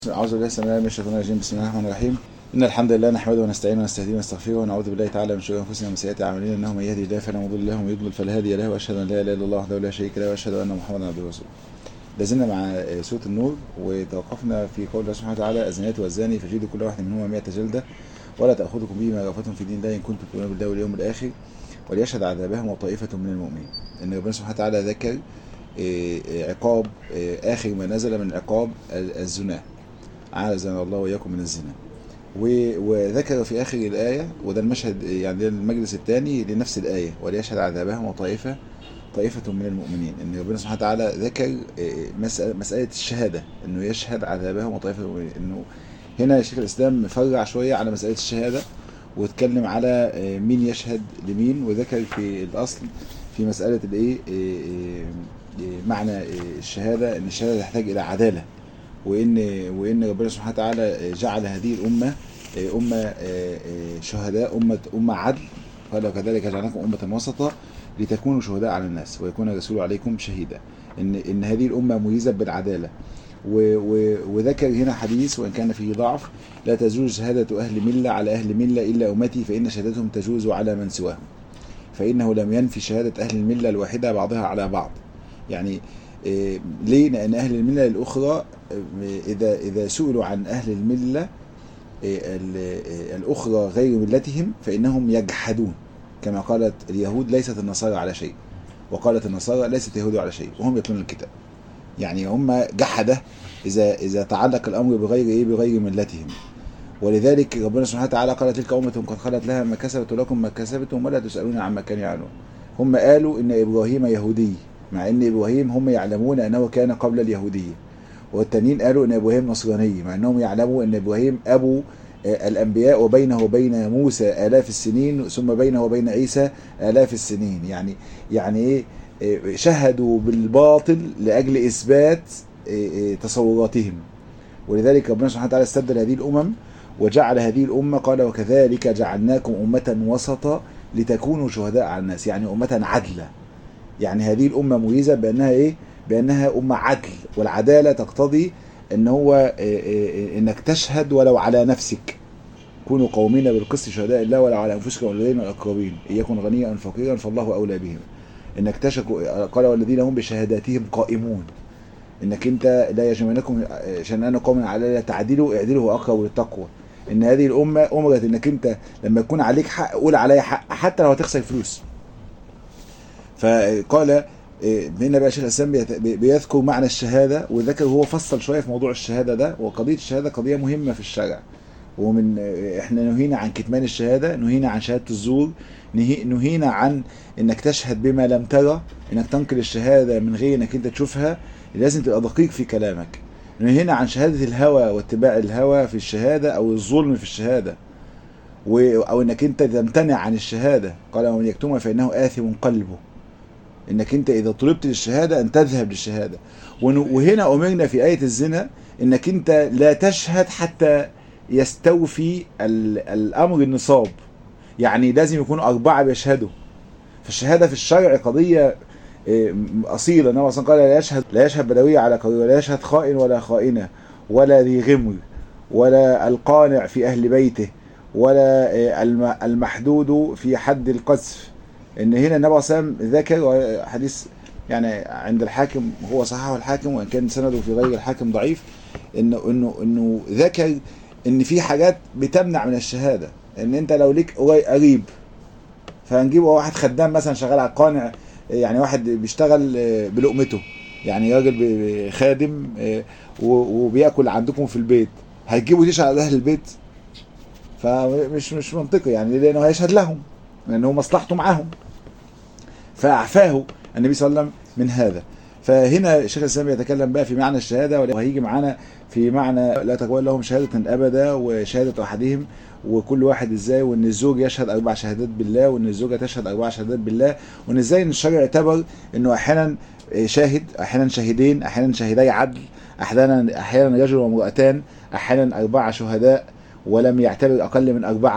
أعوذ بالله السميع العليم من الشيطان الرجيم بسم الله الرحمن الرحيم إن الحمد لله نحمده ونستعينه ونستهديه ونستغفره ونعوذ بالله تعالى من شرور أنفسنا ومن سيئات أعمالنا إنه من يهدي الله فلا مضل له ومن يضلل فلا هادي له وأشهد أن لا إله إلا الله وحده لا شريك له وأشهد أن محمدا عبده ورسوله. لازلنا مع سورة النور وتوقفنا في قول الله سبحانه وتعالى الزانية والزاني فجلدوا كل واحد منهما 100 جلدة ولا تأخذكم بهما رأفة في دين الله إن كنتم تؤمنون بالله واليوم الآخر وليشهد عذابهم طائفة من المؤمنين. إن ربنا سبحانه وتعالى ذكر عقاب آخر ما نزل من عقاب الزنا أعاذنا الله وإياكم من الزنا وذكر في آخر الآية وده المشهد يعني ده المجلس الثاني لنفس الآية وليشهد عذابهم وطائفة طائفة من المؤمنين إن ربنا سبحانه وتعالى ذكر مسألة, مسألة الشهادة إنه يشهد عذابهم وطائفة من المؤمنين إنه هنا شيخ الإسلام فرع شوية على مسألة الشهادة واتكلم على مين يشهد لمين وذكر في الأصل في مسألة الإيه معنى الشهادة إن الشهادة تحتاج إلى عدالة وان وان ربنا سبحانه وتعالى جعل هذه الامه امه شهداء امه امه عدل قال وكذلك جعلناكم امه وسطا لتكونوا شهداء على الناس ويكون الرسول عليكم شهيدا ان ان هذه الامه ميزه بالعداله وذكر هنا حديث وان كان فيه ضعف لا تجوز شهاده اهل مله على اهل مله الا امتي فان شهادتهم تجوز على من سواهم فانه لم ينفي شهاده اهل المله الواحده بعضها على بعض يعني ليه؟ لأن أهل الملة الأخرى إذا إذا سئلوا عن أهل الملة الأخرى غير ملتهم فإنهم يجحدون كما قالت اليهود ليست النصارى على شيء وقالت النصارى ليست اليهود على شيء وهم يتلون الكتاب يعني هم جحدة إذا إذا تعلق الأمر بغير إيه بغير ملتهم ولذلك ربنا سبحانه وتعالى قال تلك أمة قد خلت لها ما كسبت ولكم ما كسبتم ولا تسألون عما كانوا يعملون هم قالوا إن إبراهيم يهودي مع ان ابراهيم هم يعلمون انه كان قبل اليهوديه والتانيين قالوا ان ابراهيم نصراني مع انهم يعلموا ان ابراهيم ابو الانبياء وبينه وبين موسى الاف السنين ثم بينه وبين عيسى الاف السنين يعني يعني ايه شهدوا بالباطل لاجل اثبات تصوراتهم ولذلك ربنا سبحانه وتعالى استبدل هذه الامم وجعل هذه الامه قال وكذلك جعلناكم امه وسطا لتكونوا شهداء على الناس يعني امه عدله يعني هذه الأمة مميزة بأنها إيه؟ بأنها أمة عدل والعدالة تقتضي أن هو إنك تشهد ولو على نفسك كونوا قومين بالقسط شهداء الله ولو على أنفسكم والوالدين والأقربين إن يكن غنيا أو فقيرا فالله أولى بهم إنك تشكوا قال والذين هم بشهاداتهم قائمون إنك أنت لا يجمعنكم شنآن قوم على لا تعدلوا اعدلوا هو أقرب للتقوى إن هذه الأمة أمرت إنك أنت لما يكون عليك حق قول عليا حق حتى لو هتخسر فلوس فقال هنا بقى شيخ الاسلام بيذكر معنى الشهاده وذكر هو فصل شويه في موضوع الشهاده ده وقضيه الشهاده قضيه مهمه في الشرع ومن احنا نهينا عن كتمان الشهاده نهينا عن شهاده الزور نهينا عن انك تشهد بما لم ترى انك تنقل الشهاده من غير انك انت تشوفها لازم تبقى دقيق في كلامك نهينا عن شهاده الهوى واتباع الهوى في الشهاده او الظلم في الشهاده او انك انت تمتنع عن الشهاده قال ومن يكتمها فانه اثم قلبه انك انت اذا طلبت للشهاده ان تذهب للشهاده وهنا امرنا في ايه الزنا انك انت لا تشهد حتى يستوفي الامر النصاب يعني لازم يكونوا اربعه بيشهدوا فالشهاده في الشرع قضيه اصيله النبي صلى الله عليه وسلم قال لا يشهد لا يشهد بدوي على قرية ولا يشهد خائن ولا خائنه ولا ذي غمر ولا القانع في اهل بيته ولا المحدود في حد القذف ان هنا النبي صلى الله عليه وسلم ذكر حديث يعني عند الحاكم هو صححه الحاكم وان كان سنده في غير الحاكم ضعيف انه انه انه ذكر ان في حاجات بتمنع من الشهاده ان انت لو ليك قريب فهنجيبه واحد خدام مثلا شغال على القانع يعني واحد بيشتغل بلقمته يعني راجل خادم وبياكل عندكم في البيت هتجيبوا تيش على اهل البيت فمش مش منطقي يعني لانه هيشهد لهم لانه مصلحته معاهم فاعفاه النبي صلى الله عليه وسلم من هذا فهنا شيخ الاسلام يتكلم بقى في معنى الشهاده وهيجي معانا في معنى لا تقبل لهم شهاده ابدا وشهاده احدهم وكل واحد ازاي وان الزوج يشهد اربع شهادات بالله وان الزوجه تشهد اربع شهادات بالله وان ازاي ان الشرع اعتبر انه احيانا شاهد احيانا شاهدين احيانا شاهدي عدل احيانا احيانا رجل وامراتان احيانا اربعه شهداء ولم يعتبر اقل من اربعه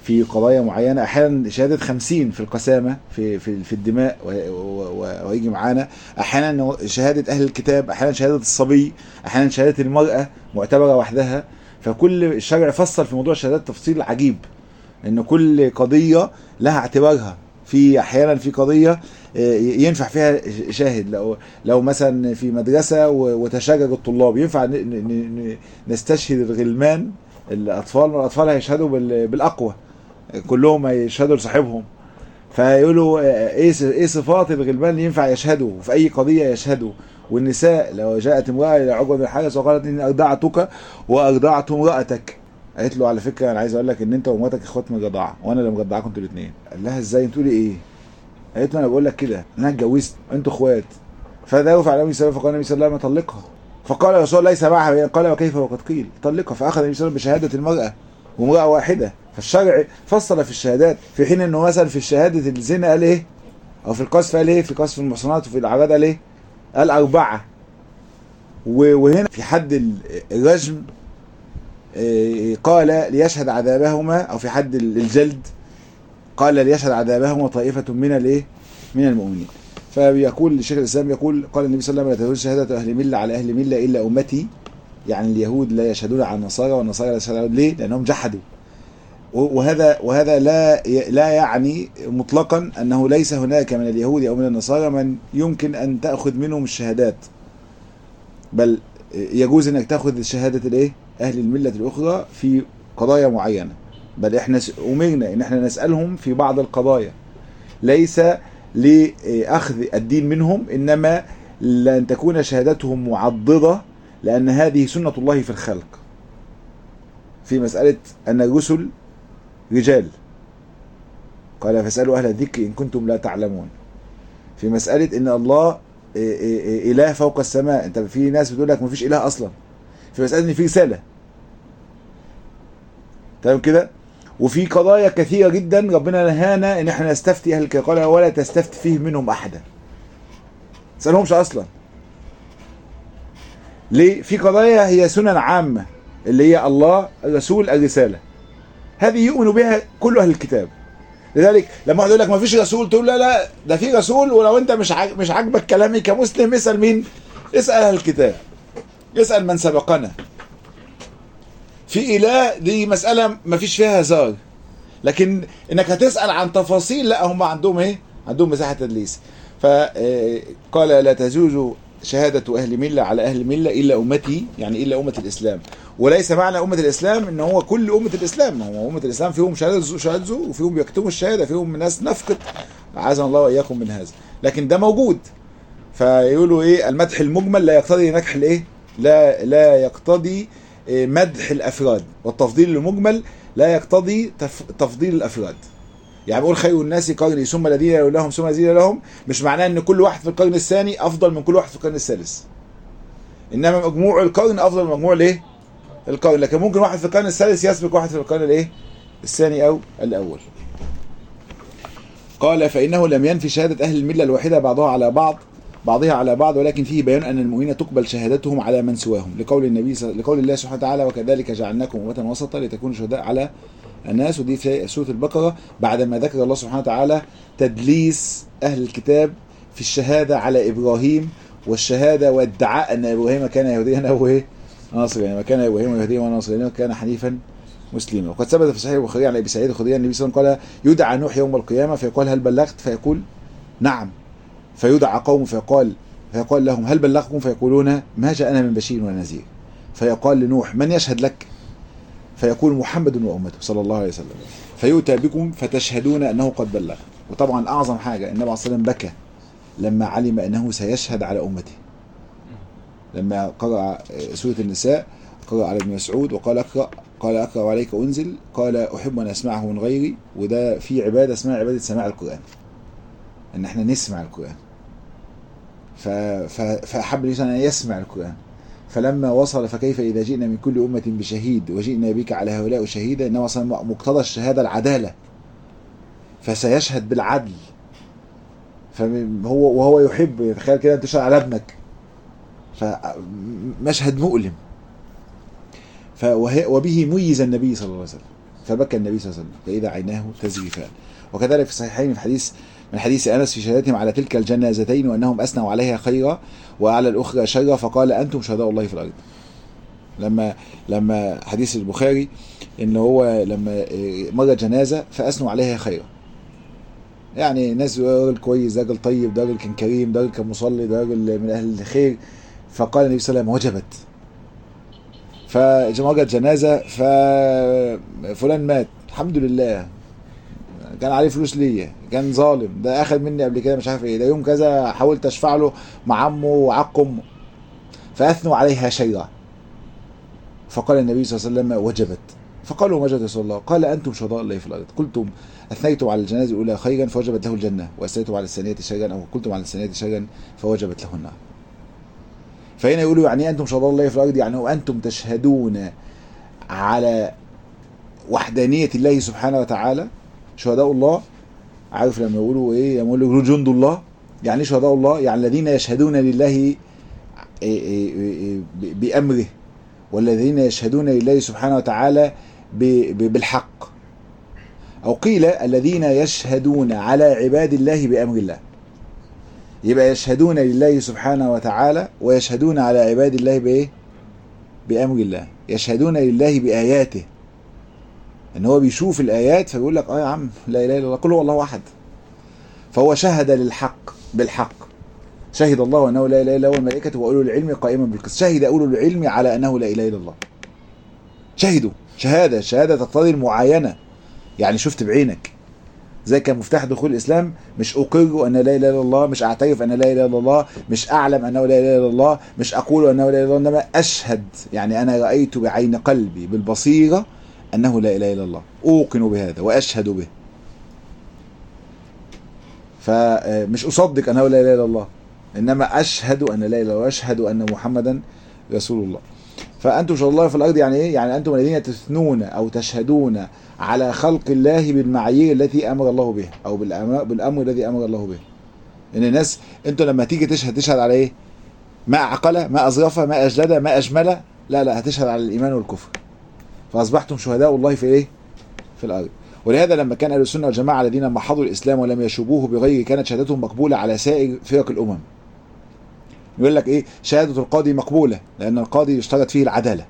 في قضايا معينه احيانا شهاده خمسين في القسامه في في في الدماء و- و- و- ويجي معانا احيانا شهاده اهل الكتاب احيانا شهاده الصبي احيانا شهاده المراه معتبره وحدها فكل الشرع فصل في موضوع الشهادات تفصيل عجيب ان كل قضيه لها اعتبارها في احيانا في قضيه آه، ينفع فيها شاهد لو لو مثلا في مدرسه و- وتشاجر الطلاب ينفع ن- ن- ن- نستشهد الغلمان الاطفال والاطفال هيشهدوا بال- بالاقوى كلهم هيشهدوا لصاحبهم فيقولوا آه، ايه س- ايه صفات الغلمان اللي ينفع يشهدوا وفي اي قضيه يشهدوا والنساء لو جاءت امراه الى عقبه بن الحارث وقالت اني ارضعتك وارضعت امراتك قالت له على فكره انا عايز اقول لك ان انت ومراتك اخوات من الرضاعه وانا اللي مرضعاكم انتوا الاثنين قال لها ازاي انتوا ايه قالت له انا بقول لك كده انا اتجوزت انتوا اخوات فده رفع النبي صلى الله عليه وسلم فقال النبي صلى الله عليه وسلم طلقها فقال الرسول ليس معها بيان قال وكيف وقد قيل طلقها فاخذ النبي صلى الله عليه وسلم بشهاده المراه وامراه واحده فالشرع فصل في الشهادات في حين انه مثلا في شهاده الزنا قال ايه او في القذف قال ايه في قذف المحصنات وفي الاعراض قال ايه قال اربعه و- وهنا في حد ال- الرجم إيه، قال ليشهد عذابهما او في حد ال- الجلد قال ليشهد عذابهما طائفه من الايه من المؤمنين فبيقول الشيخ الاسلام يقول قال النبي صلى الله عليه وسلم لا تجوز شهاده اهل مله على اهل مله الا امتي يعني اليهود لا يشهدون على النصارى والنصارى لا يشهدون على اليهود. ليه؟ لانهم جحدوا و- وهذا وهذا لا ي- لا يعني مطلقا انه ليس هناك من اليهود او من النصارى من يمكن ان تاخذ منهم الشهادات بل يجوز انك تاخذ شهاده الايه؟ اهل المله الاخرى في قضايا معينه بل احنا س- امرنا ان احنا نسالهم في بعض القضايا ليس لاخذ الدين منهم انما لان تكون شهادتهم معضده لان هذه سنه الله في الخلق في مساله ان الرسل رجال قال فاسالوا اهل الذكر ان كنتم لا تعلمون في مساله ان الله إيه إيه إيه اله فوق السماء انت في ناس بتقول لك مفيش اله اصلا في مساله ان في رساله تمام كده وفي قضايا كثيره جدا ربنا نهانا ان احنا نستفتي اهل الكتاب قال ولا تستفتي فيه منهم احدا ما تسالهمش اصلا ليه في قضايا هي سنن عامه اللي هي الله الرسول الرساله هذه يؤمن بها كل اهل الكتاب لذلك لما واحد يقول لك ما فيش رسول تقول لا لا ده في رسول ولو انت مش عاج... مش عاجبك كلامي كمسلم اسال مين؟ اسال اهل الكتاب اسال من سبقنا في اله دي مساله ما فيش فيها هزار لكن انك هتسال عن تفاصيل لا هم عندهم ايه؟ عندهم مساحه تدليس فقال لا تجوز شهادة أهل ملة على أهل ملة إلا أمتي يعني إلا أمة الإسلام وليس معنى أمة الإسلام إن هو كل أمة الإسلام هو أمة الإسلام فيهم شهادة شهادة وفيهم بيكتموا الشهادة فيهم ناس نفقت عاذنا الله وإياكم من هذا لكن ده موجود فيقولوا إيه المدح المجمل لا يقتضي نجح الإيه لا لا يقتضي إيه مدح الأفراد والتفضيل المجمل لا يقتضي تف تفضيل الأفراد يعني بقول خير الناس قرني ثم الذين يلونهم ثم الذين لهم مش معناه ان كل واحد في القرن الثاني افضل من كل واحد في القرن الثالث انما مجموع القرن افضل من مجموع الايه القرن لكن ممكن واحد في القرن الثالث يسبق واحد في القرن الايه الثاني او الاول قال فانه لم ينفي شهاده اهل المله الواحده بعضها على بعض بعضها على بعض ولكن فيه بيان ان المؤمنين تقبل شهادتهم على من سواهم لقول النبي صل... لقول الله سبحانه وتعالى وكذلك جعلناكم امه وسطا لتكونوا شهداء على الناس ودي في سوره البقره بعدما ذكر الله سبحانه وتعالى تدليس اهل الكتاب في الشهاده على ابراهيم والشهاده وادعاء ان ابراهيم كان يهوديا او ايه ناصريا وكان ابراهيم يهوديا وناصريا وكان حنيفا مسلما وقد ثبت في صحيح البخاري عن ابي سعيد الخدري النبي صلى الله عليه وسلم قال يدعى نوح يوم القيامه فيقول هل بلغت فيقول نعم فيدعى قوم فيقال فيقال لهم هل بلغكم فيقولون ما جاءنا من بشير ولا نذير فيقال لنوح من يشهد لك فيقول محمد وامته صلى الله عليه وسلم فيؤتى بكم فتشهدون انه قد بلغ وطبعا اعظم حاجه النبي عليه الصلاه والسلام بكى لما علم انه سيشهد على امته لما قرأ سورة النساء قرأ على ابن مسعود وقال اقرأ قال اقرأ عليك انزل قال احب ان اسمعه من غيري وده في عباده اسمها عباده سماع القران ان احنا نسمع القران ف... ف... فاحب الانسان ان يسمع القران فلما وصل فكيف اذا جئنا من كل امه بشهيد وجئنا بك على هؤلاء شهيدا انما وصل مقتضى الشهاده العداله فسيشهد بالعدل فهو وهو يحب تخيل كده انت تشهد على ابنك فمشهد مؤلم وبه ميز النبي صلى الله عليه وسلم فبكى النبي صلى الله عليه وسلم فإذا عيناه تزرفان وكذلك في الصحيحين في حديث من حديث أنس في شهادتهم على تلك الجنازتين وأنهم أثنوا عليها خيرا وعلى الأخرى شرا فقال أنتم شهداء الله في الأرض لما لما حديث البخاري ان هو لما مر جنازه فاثنوا عليها خيرا يعني ناس راجل كويس ده راجل طيب ده راجل كان كريم ده راجل كان مصلي ده راجل من اهل الخير فقال النبي صلى الله عليه وسلم وجبت فمرت جنازه ففلان مات الحمد لله كان عليه فلوس ليا كان ظالم ده اخذ مني قبل كده مش عارف ايه ده يوم كذا حاولت اشفع له مع عمه وعق امه فاثنوا عليها شيئا فقال النبي صلى الله عليه وسلم وجبت فقالوا وجبت رسول الله قال انتم شهداء الله في الارض قلتم اثنيتم على الجنازه الاولى خيرا فوجبت له الجنه واثنيتم على الثانيه شرا او قلتم على الثانيه شرا فوجبت له النار فهنا يقولوا يعني انتم شهداء الله في الارض يعني وانتم تشهدون على وحدانيه الله سبحانه وتعالى شهداء الله عارف لما يقولوا ايه لما يقولوا جند الله يعني ايه شهداء الله يعني الذين يشهدون لله بامره والذين يشهدون لله سبحانه وتعالى بالحق أو قيل الذين يشهدون على عباد الله بأمر الله يبقى يشهدون لله سبحانه وتعالى ويشهدون على عباد الله بإيه؟ بأمر الله يشهدون لله بآياته ان هو بيشوف الايات فيقول لك اه يا عم لا اله الا الله قل هو الله احد فهو شهد للحق بالحق شهد الله انه لا اله الا هو الملائكه واولو العلم قائما بالقسط شهد اولو العلم على انه لا اله الا الله شهدوا شهاده شهاده تقتضي المعاينه يعني شفت بعينك زي كان مفتاح دخول الاسلام مش اقر ان لا اله الا الله مش اعترف ان لا اله الا الله مش اعلم انه لا اله الا الله مش اقول انه لا اله الا الله انما اشهد يعني انا رايت بعين قلبي بالبصيره انه لا اله الا الله اوقن بهذا واشهد به فمش اصدق انه لا اله الا الله انما اشهد ان لا اله الا الله واشهد ان محمدا رسول الله فانتم شاء الله في الارض يعني ايه يعني انتم الذين تثنون او تشهدون على خلق الله بالمعايير التي امر الله بها او بالامر, بالأمر الذي امر الله به ان الناس انتوا لما تيجي تشهد تشهد على ايه ما اعقل ما اظرف ما اجلد ما اجمل لا لا هتشهد على الايمان والكفر فاصبحتم شهداء الله في ايه في الارض ولهذا لما كان اهل السنه والجماعه الذين محضوا الاسلام ولم يشوبوه بغيره كانت شهادتهم مقبوله على سائر فرق الامم يقول لك ايه شهاده القاضي مقبوله لان القاضي يشترط فيه العداله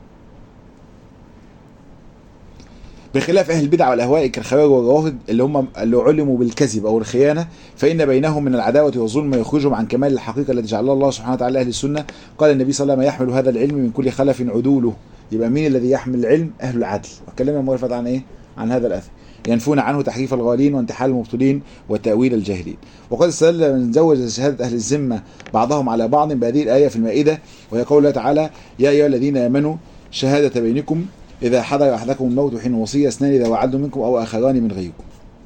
بخلاف اهل البدع والاهواء كالخوارج والروافض اللي هم اللي علموا بالكذب او الخيانه فان بينهم من العداوه والظلم ما يخرجهم عن كمال الحقيقه التي جعلها الله سبحانه وتعالى اهل السنه قال النبي صلى الله عليه وسلم يحمل هذا العلم من كل خلف عدوله يبقى مين الذي يحمل العلم اهل العدل وكلمنا المؤلفه عن ايه عن هذا الاثر ينفون عنه تحريف الغالين وانتحال المبطلين وتأويل الجاهلين وقد استدل من زوج شهادة أهل الذمة بعضهم على بعض بهذه الآية في المائدة وهي قول الله تعالى يا أيها الذين آمنوا شهادة بينكم إذا حضر أحدكم الموت حين وصية اثنان إذا وعدوا منكم أو آخران من غيركم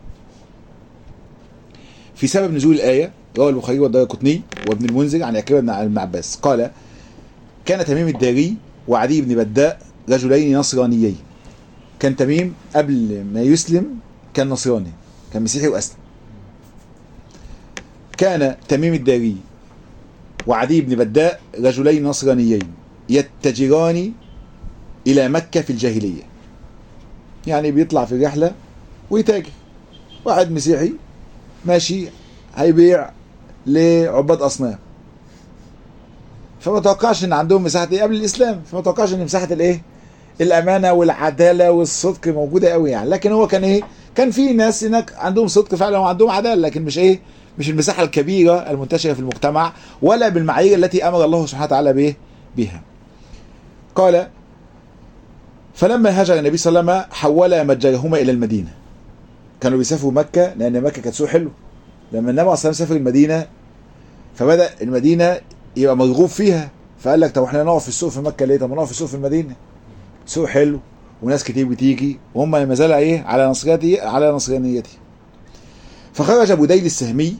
في سبب نزول الآية روى البخاري والدار قطني وابن المنذر عن عكرمة بن عباس قال كان تميم الداري وعدي بن بداء رجلين نصرانيين كان تميم قبل ما يسلم كان نصراني كان مسيحي واسلم كان تميم الداري وعدي بن بداء رجلين نصرانيين يتجران الى مكه في الجاهليه يعني بيطلع في رحله ويتاجر واحد مسيحي ماشي هيبيع لعباد اصنام فما توقعش ان عندهم مساحه ايه قبل الاسلام فما توقعش ان مساحه الايه الامانه والعداله والصدق موجوده قوي يعني لكن هو كان ايه كان في ناس هناك عندهم صدق فعلا وعندهم عداله لكن مش ايه مش المساحه الكبيره المنتشره في المجتمع ولا بالمعايير التي امر الله سبحانه وتعالى به بها قال فلما هاجر النبي صلى الله عليه وسلم حول متجرهما الى المدينه كانوا بيسافروا مكه لان مكه كانت سوق حلو لما النبي صلى الله عليه وسلم سافر المدينه فبدا المدينه يبقى مرغوب فيها فقال لك طب احنا نقف في السوق في مكه ليه طب ما نقف في السوق في المدينه سوق حلو وناس كتير بتيجي وهم ما زالوا ايه على نصرانيته على نصرانيته فخرج ابو ديل السهمي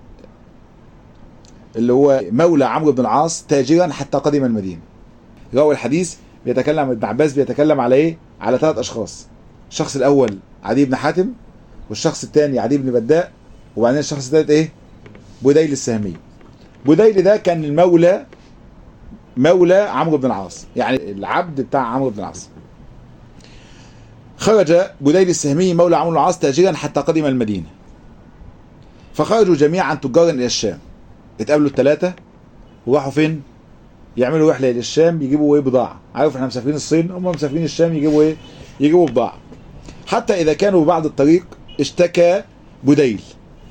اللي هو مولى عمرو بن العاص تاجرا حتى قدم المدينه روى الحديث بيتكلم ابن عباس بيتكلم على ايه على ثلاث اشخاص الشخص الاول عدي بن حاتم والشخص الثاني عدي بن بداء وبعدين الشخص الثالث ايه بديل السهمي بديل ده كان المولى مولى عمرو بن العاص يعني العبد بتاع عمرو بن العاص خرج بديل السهمي مولى عمرو العاص تاجرا حتى قدم المدينة فخرجوا جميعا تجارا إلى الشام اتقابلوا الثلاثة وراحوا فين؟ يعملوا رحلة إلى الشام يجيبوا إيه بضاعة عارف إحنا مسافرين الصين هم مسافرين الشام يجيبوا إيه؟ يجيبوا بضاعة حتى إذا كانوا ببعض الطريق اشتكى بديل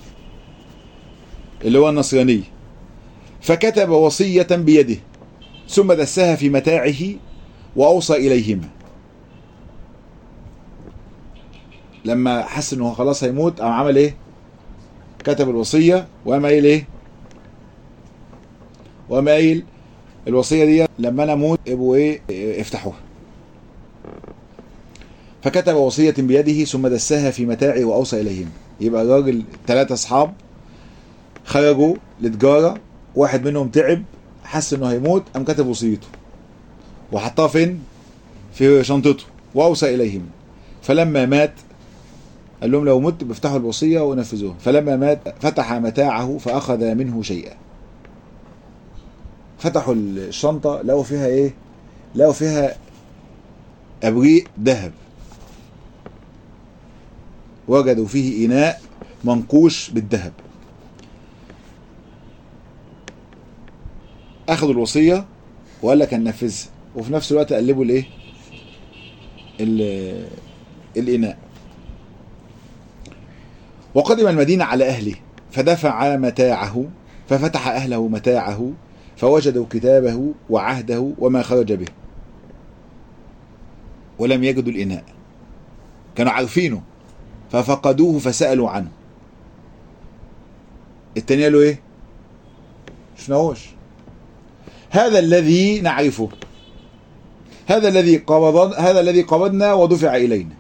اللي هو النصراني فكتب وصية بيده ثم دسها في متاعه وأوصى إليهما لما حس انه خلاص هيموت قام عمل ايه كتب الوصيه وقام قايل ايه وقام قايل الوصيه دي لما انا اموت ابقوا ايه افتحوها فكتب وصيه بيده ثم دسها في متاعه واوصى اليهم يبقى الراجل ثلاثه اصحاب خرجوا لتجاره واحد منهم تعب حس انه هيموت قام كتب وصيته وحطها فين في شنطته واوصى اليهم فلما مات قال لهم لو مت بيفتحوا الوصية ونفذوها فلما مات فتح متاعه فأخذ منه شيئا فتحوا الشنطة لقوا فيها ايه لقوا فيها أبريق ذهب وجدوا فيه إناء منقوش بالذهب أخذوا الوصية وقال لك هننفذها وفي نفس الوقت قلبوا الايه الإناء وقدم المدينة على أهله فدفع متاعه ففتح أهله متاعه فوجدوا كتابه وعهده وما خرج به ولم يجدوا الإناء كانوا عارفينه ففقدوه فسألوا عنه التاني قالوا ايه شفناهوش هذا الذي نعرفه هذا الذي قبض هذا الذي قبضنا ودفع إلينا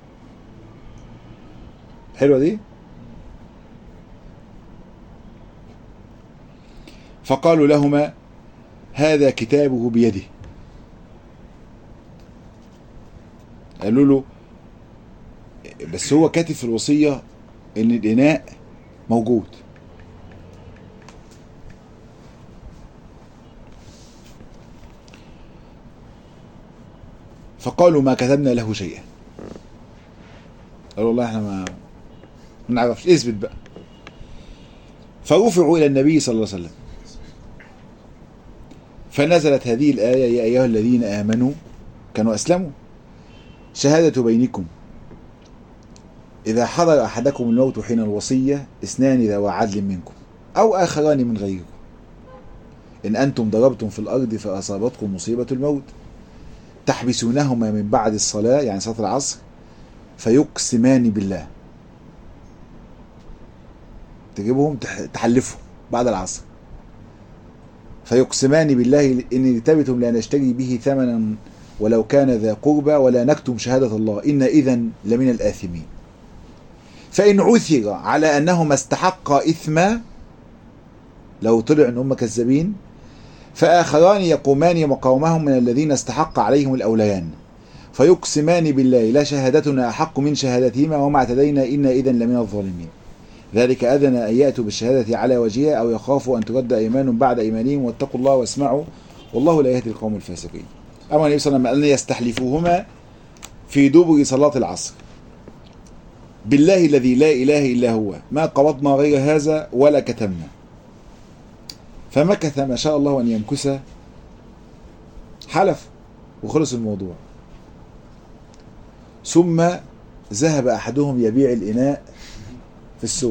حلوة دي فقالوا لهما هذا كتابه بيده قالوا له بس هو كاتب في الوصية ان الاناء موجود فقالوا ما كتبنا له شيئا قالوا والله احنا ما ما نعرفش اثبت بقى فرفعوا الى النبي صلى الله عليه وسلم فنزلت هذه الآية يا أيها الذين آمنوا كانوا أسلموا شهادة بينكم إذا حضر أحدكم الموت حين الوصية اثنان ذوى عدل منكم أو آخران من غيركم إن أنتم ضربتم في الأرض فأصابتكم مصيبة الموت تحبسونهما من بعد الصلاة يعني صلاة العصر فيقسمان بالله تجيبهم تحلفهم بعد العصر فيقسمان بالله إن ارتبتم لا نشتري به ثمنا ولو كان ذا قربى ولا نكتم شهادة الله إن إذا لمن الآثمين فإن عثر على أنهما استحقا إثما لو طلع أن هم كذابين فآخران يقومان مقامهم من الذين استحق عليهم الأوليان فيقسمان بالله لا شهادتنا أحق من شهادتهما وما اعتدينا إنا إذا لمن الظالمين ذلك أذنى أن يأتوا بالشهادة على وجهها أو يخافوا أن ترد أيمان بعد أيمانهم واتقوا الله واسمعوا والله لا يهدي القوم الفاسقين أما النبي صلى الله عليه وسلم أن يستحلفوهما في دبر صلاة العصر بالله الذي لا إله إلا هو ما قبضنا غير هذا ولا كتمنا فمكث ما شاء الله أن يمكث حلف وخلص الموضوع ثم ذهب أحدهم يبيع الإناء في السوق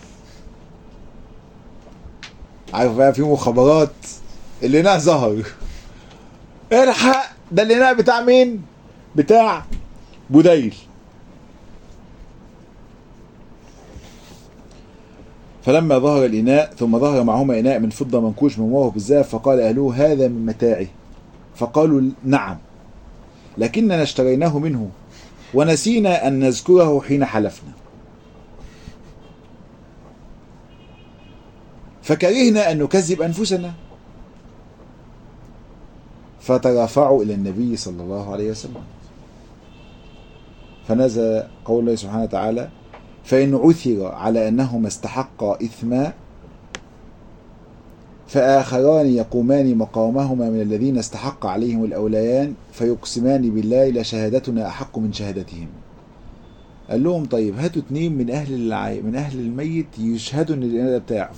عارف بقى في مخابرات الإناء ظهر الحق ده الإناء بتاع مين؟ بتاع بديل فلما ظهر الإناء ثم ظهر معهما إناء من فضة منكوش مموه بالذهب فقال أهله هذا من متاعي فقالوا نعم لكننا اشتريناه منه ونسينا أن نذكره حين حلفنا فكرهنا أن نكذب أنفسنا فترافعوا إلى النبي صلى الله عليه وسلم فنزل قول الله سبحانه وتعالى فإن عثر على أنهما استحقا إثما فآخران يقومان مقامهما من الذين استحق عليهم الأوليان فيقسمان بالله لشهادتنا أحق من شهادتهم قال لهم طيب هاتوا اتنين من اهل العي... من اهل الميت يشهدوا ان الاناء ده بتاعه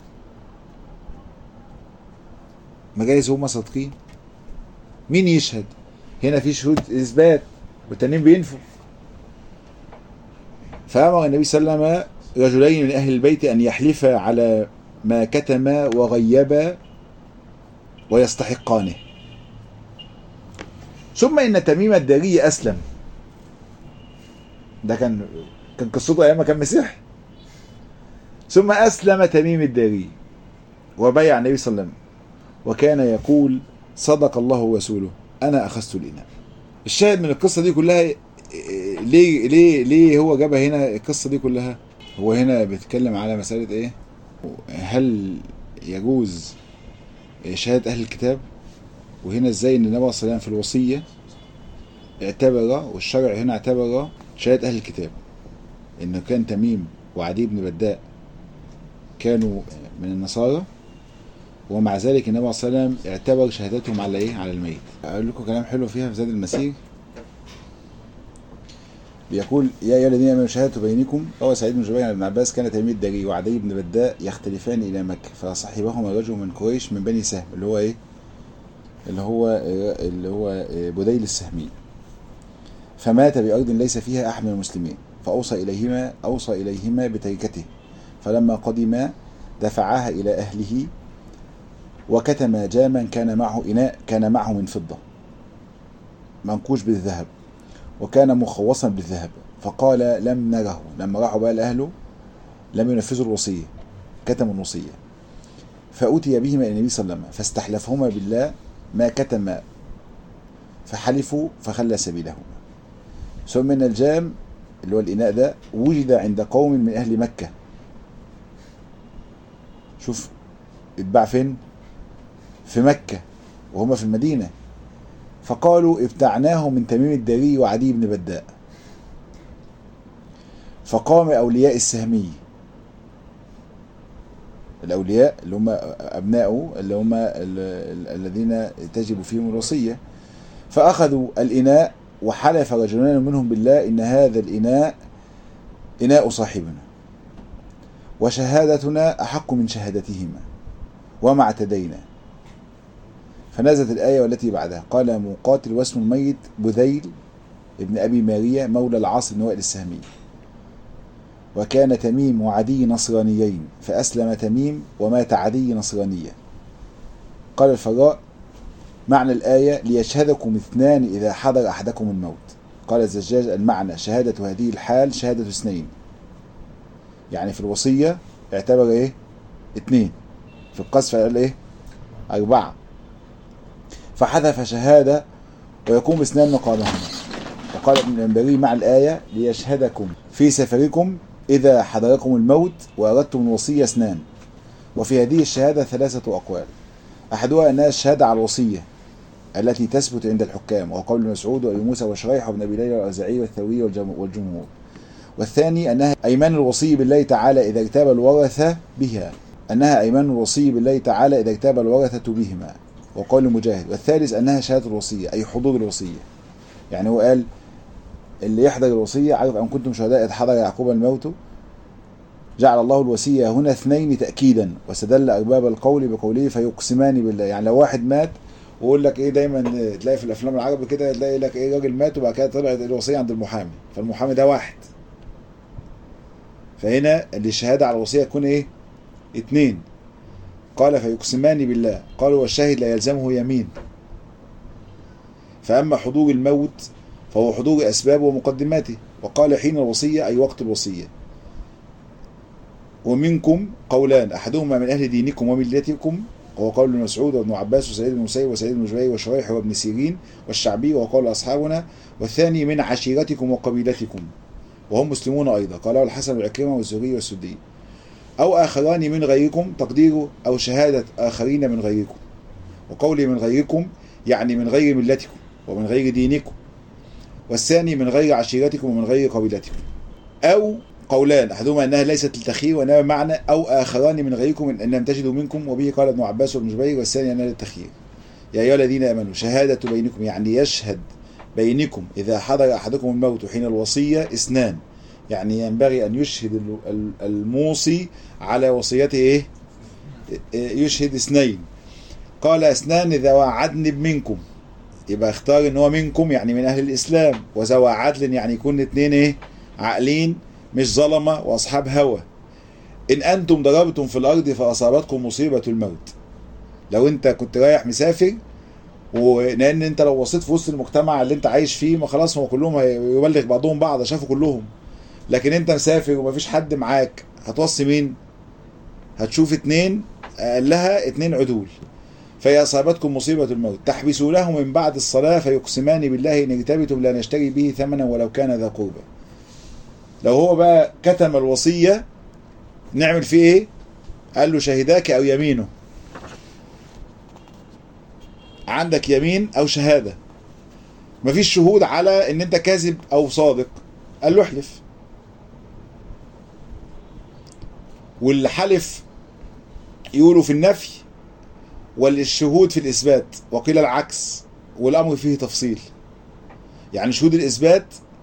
ما جايز هم صادقين مين يشهد هنا في شهود اثبات والتانيين بينفوا فامر النبي صلى الله عليه وسلم رجلين من اهل البيت ان يحلفا على ما كتما وغيبا ويستحقانه ثم ان تميم الداري اسلم ده كان كان قصته ايام ما كان مسيحي ثم اسلم تميم الداري وبيع النبي صلى الله عليه وسلم وكان يقول صدق الله ورسوله انا اخذت الاناء الشاهد من القصه دي كلها ليه ليه ليه هو جابها هنا القصه دي كلها هو هنا بيتكلم على مساله ايه هل يجوز شهاده اهل الكتاب وهنا ازاي ان النبي صلى الله عليه وسلم في الوصيه اعتبر والشرع هنا اعتبر شهاده اهل الكتاب انه كان تميم وعدي بن بداء كانوا من النصارى ومع ذلك النبي صلى الله عليه وسلم اعتبر شهادتهم على ايه؟ على الميت. اقول لكم كلام حلو فيها في زاد المسير. بيقول يا ايها الذين امنوا شهاده بينكم روى سعيد بن جبير عن ابن عباس كان تميم الداري وعدي بن بداء يختلفان الى مكه فصحبهما رجل من قريش من بني سهم اللي هو ايه؟ اللي هو اللي هو بديل السهمي. فمات بارض ليس فيها احد من المسلمين فاوصى اليهما اوصى اليهما بتركته فلما قدما دفعاها الى اهله وكتم جاما كان معه إناء كان معه من فضة منقوش بالذهب وكان مخوصا بالذهب فقال لم نره لما راحوا بقى لأهله لم ينفذوا الوصية كتموا الوصية فأتي بهما إلى النبي صلى الله عليه وسلم فاستحلفهما بالله ما كتم فحلفوا فخلى سبيلهما ثم ان الجام اللي هو الإناء ده وجد عند قوم من أهل مكة شوف اتباع فين في مكة وهما في المدينة فقالوا ابتعناه من تميم الداري وعدي بن بداء فقام أولياء السهمي الأولياء اللي هم أبناؤه اللي هم الذين تجب فيهم الوصية فأخذوا الإناء وحلف رجلان منهم بالله إن هذا الإناء إناء صاحبنا وشهادتنا أحق من شهادتهما وما اعتدينا فنزلت الآية والتي بعدها قال مقاتل واسم الميت بذيل ابن أبي ماريا مولى العاص بن وائل السهمي وكان تميم وعدي نصرانيين فأسلم تميم ومات عدي نصرانيا قال الفراء معنى الآية ليشهدكم اثنان إذا حضر أحدكم الموت قال الزجاج المعنى شهادة هذه الحال شهادة اثنين يعني في الوصية اعتبر ايه اثنين في القذف قال ايه أربعة فحذف شهادة ويقوم اثنان مقامهما وقال ابن الأنباري مع الآية ليشهدكم في سفركم إذا حضركم الموت وأردتم الوصية اثنان وفي هذه الشهادة ثلاثة أقوال أحدها أنها الشهادة على الوصية التي تثبت عند الحكام وهو قول مسعود وأبي موسى وشريح وابن أبي ليلى والأوزاعي والثوري والجمهور والثاني أنها أيمان الوصي بالله تعالى إذا اغتاب الورثة بها أنها أيمان الوصي بالله تعالى إذا اغتاب الورثة بهما وقول مجاهد والثالث أنها شهادة الوصية أي حضور الوصية يعني هو قال اللي يحضر الوصية عارف أن كنتم شهداء إذ حضر يعقوب الموت جعل الله الوصية هنا اثنين تأكيدا واستدل أرباب القول بقوله فيقسمان بالله يعني لو واحد مات ويقول لك ايه دايما تلاقي في الافلام العربي كده تلاقي لك ايه راجل مات وبعد كده طلعت الوصيه عند المحامي فالمحامي ده واحد فهنا الشهاده على الوصيه تكون ايه اتنين قال فيقسمان بالله قالوا والشاهد لا يلزمه يمين فاما حضور الموت فهو حضور اسبابه ومقدماته وقال حين الوصيه اي وقت الوصيه ومنكم قولان احدهما من اهل دينكم وملتكم وهو قول ابن مسعود وابن عباس وسعيد بن مسيب وسعيد بن جبير وشريح وابن سيرين والشعبي وقول اصحابنا والثاني من عشيرتكم وقبيلتكم وهم مسلمون ايضا قاله الحسن والعكرمه والزهري والسدي او اخران من غيركم تقديره او شهاده اخرين من غيركم وقولي من غيركم يعني من غير ملتكم ومن غير دينكم والثاني من غير عشيرتكم ومن غير قبيلتكم او قولان احدهما انها ليست للتخيير وانما معنى او اخران من غيركم ان لم تجدوا منكم وبه قال ابن عباس وابن جبير والثاني انها للتخيير يا ايها الذين امنوا شهاده بينكم يعني يشهد بينكم اذا حضر احدكم الموت حين الوصيه اثنان يعني ينبغي أن يشهد الموصي على وصيته إيه يشهد اثنين قال اثنان ذوى عدل منكم يبقى اختار ان هو منكم يعني من اهل الاسلام وذوى عدل يعني يكون اتنين ايه عاقلين مش ظلمه واصحاب هوى ان انتم ضربتم في الارض فاصابتكم مصيبه الموت لو انت كنت رايح مسافر ولان انت لو وصيت في وسط المجتمع اللي انت عايش فيه ما خلاص هو كلهم يبلغ بعضهم بعض شافوا كلهم لكن انت مسافر ومفيش حد معاك هتوصي مين هتشوف اتنين اقلها اتنين عدول فهي اصابتكم مصيبه الموت تحبسونه من بعد الصلاه فيقسمان بالله ان اجتبتم لا نشتري به ثمنا ولو كان ذا قربى لو هو بقى كتم الوصيه نعمل فيه ايه قال له شهداك او يمينه عندك يمين او شهاده مفيش شهود على ان انت كاذب او صادق قال له احلف واللي حلف يقولوا في النفي والشهود في الإثبات وقيل العكس والأمر فيه تفصيل يعني شهود الإثبات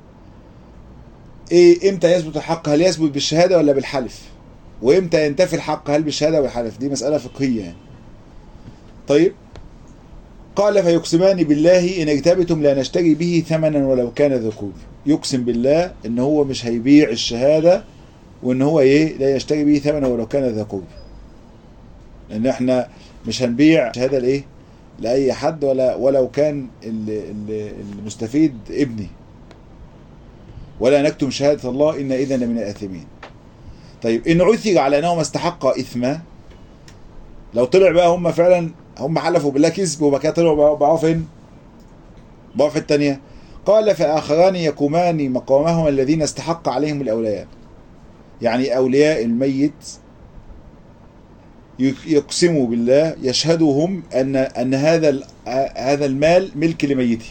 إيه إمتى يثبت الحق هل يثبت بالشهادة ولا بالحلف وإمتى ينتفي الحق هل بالشهادة ولا بالحلف دي مسألة فقهية يعني. طيب قال فيقسمان بالله إن اجتبتم لا نشتري به ثمنا ولو كان ذكور يقسم بالله إن هو مش هيبيع الشهادة وإن هو إيه لا يشتري به ثمنا ولو كان ذكور لأن إحنا مش هنبيع شهادة لإيه لأي حد ولا ولو كان المستفيد ابني ولا نكتم شهادة الله إن إذا لمن الآثمين طيب إن عثر على أنهما استحقا إثما لو طلع بقى هم فعلا هم حلفوا بالله كذب وبعد كده طلعوا باعوا فين؟ باعوا في الثانية قال فآخران يقومان مقامهما الذين استحق عليهم الأولياء يعني أولياء الميت يقسموا بالله يشهدوا هم ان ان هذا هذا المال ملك لميته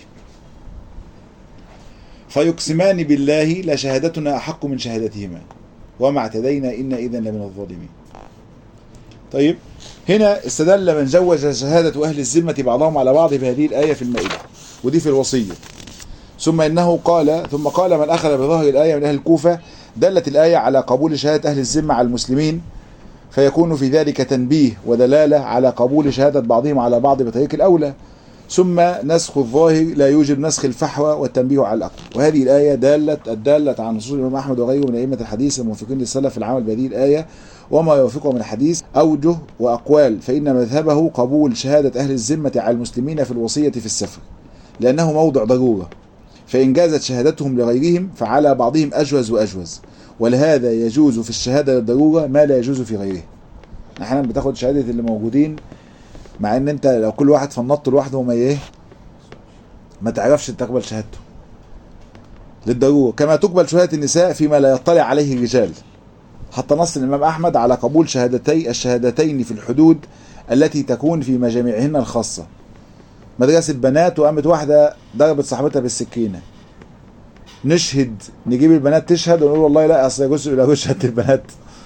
فيقسمان بالله لشهادتنا احق من شهادتهما وما اعتدينا ان اذا لمن الظالمين طيب هنا استدل من جوز شهادة أهل الذمة بعضهم على بعض بهذه الآية في المائدة ودي في الوصية ثم إنه قال ثم قال من أخذ بظاهر الآية من أهل الكوفة دلت الآية على قبول شهادة أهل الذمة على المسلمين فيكون في ذلك تنبيه ودلالة على قبول شهادة بعضهم على بعض بطريق الأولى ثم نسخ الظاهر لا يوجب نسخ الفحوى والتنبيه على الأقل وهذه الآية دالة الدالة عن نصوص الإمام أحمد وغيره من أئمة الحديث الموافقين للسلف في العمل بهذه الآية وما يوافقه من الحديث أوجه وأقوال فإن مذهبه قبول شهادة أهل الذمة على المسلمين في الوصية في السفر لأنه موضع ضرورة فإن جازت شهادتهم لغيرهم فعلى بعضهم أجوز وأجوز ولهذا يجوز في الشهادة للضرورة ما لا يجوز في غيره احيانا بتاخد شهادة اللي موجودين مع ان انت لو كل واحد فنطت لوحده ما ايه ما تعرفش تقبل شهادته للضرورة كما تقبل شهادة النساء فيما لا يطلع عليه الرجال حتى نص الإمام أحمد على قبول شهادتي الشهادتين في الحدود التي تكون في مجامعهن الخاصة مدرسة بنات وقامت واحدة ضربت صاحبتها بالسكينة نشهد نجيب البنات تشهد ونقول والله لا اصل يجوز لا يجوز شهاده البنات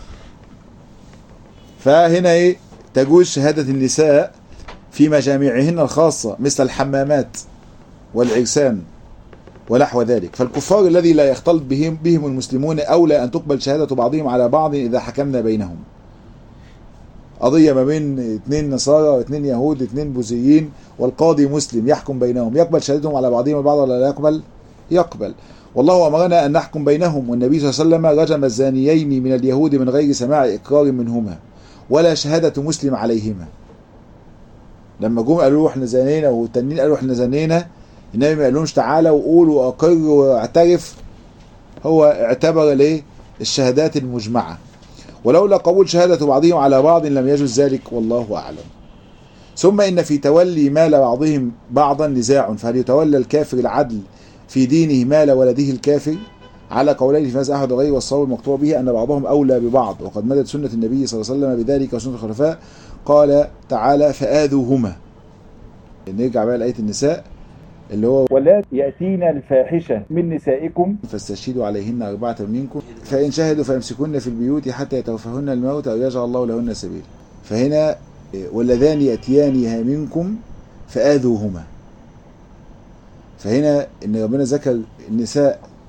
فهنا ايه تجوز شهاده النساء في مجامعهن الخاصه مثل الحمامات والعرسان ونحو ذلك فالكفار الذي لا يختلط بهم بهم المسلمون اولى ان تقبل شهاده بعضهم على بعض اذا حكمنا بينهم قضية ما بين اثنين نصارى واثنين يهود اثنين بوذيين والقاضي مسلم يحكم بينهم يقبل شهادتهم على بعضهم البعض ولا لا يقبل؟ يقبل والله أمرنا أن نحكم بينهم والنبي صلى الله عليه وسلم رجم الزانيين من اليهود من غير سماع إقرار منهما ولا شهادة مسلم عليهما لما جم قالوا احنا زانينا والتانيين قالوا احنا زانينا النبي ما قالهمش تعالى وقول واقر واعترف هو اعتبر ليه الشهادات المجمعة ولولا قبول شهادة بعضهم على بعض لم يجوز ذلك والله أعلم ثم إن في تولي مال بعضهم بعضا نزاع فهل يتولى الكافر العدل في دينه مال ولده الكافر على قولين في مذهب احمد وغيره والصواب المقطوع به ان بعضهم اولى ببعض وقد مدت سنه النبي صلى الله عليه وسلم بذلك وسنه الخلفاء قال تعالى فاذوهما نرجع بقى لايه النساء اللي هو ولا يأتين الفاحشة من نسائكم فاستشهدوا عليهن أربعة منكم فإن شهدوا فيمسكن في البيوت حتى يتوفهن الموت أو يجعل الله لهن سبيلا فهنا واللذان يأتيانها منكم فآذوهما فهنا ان ربنا ذكر النساء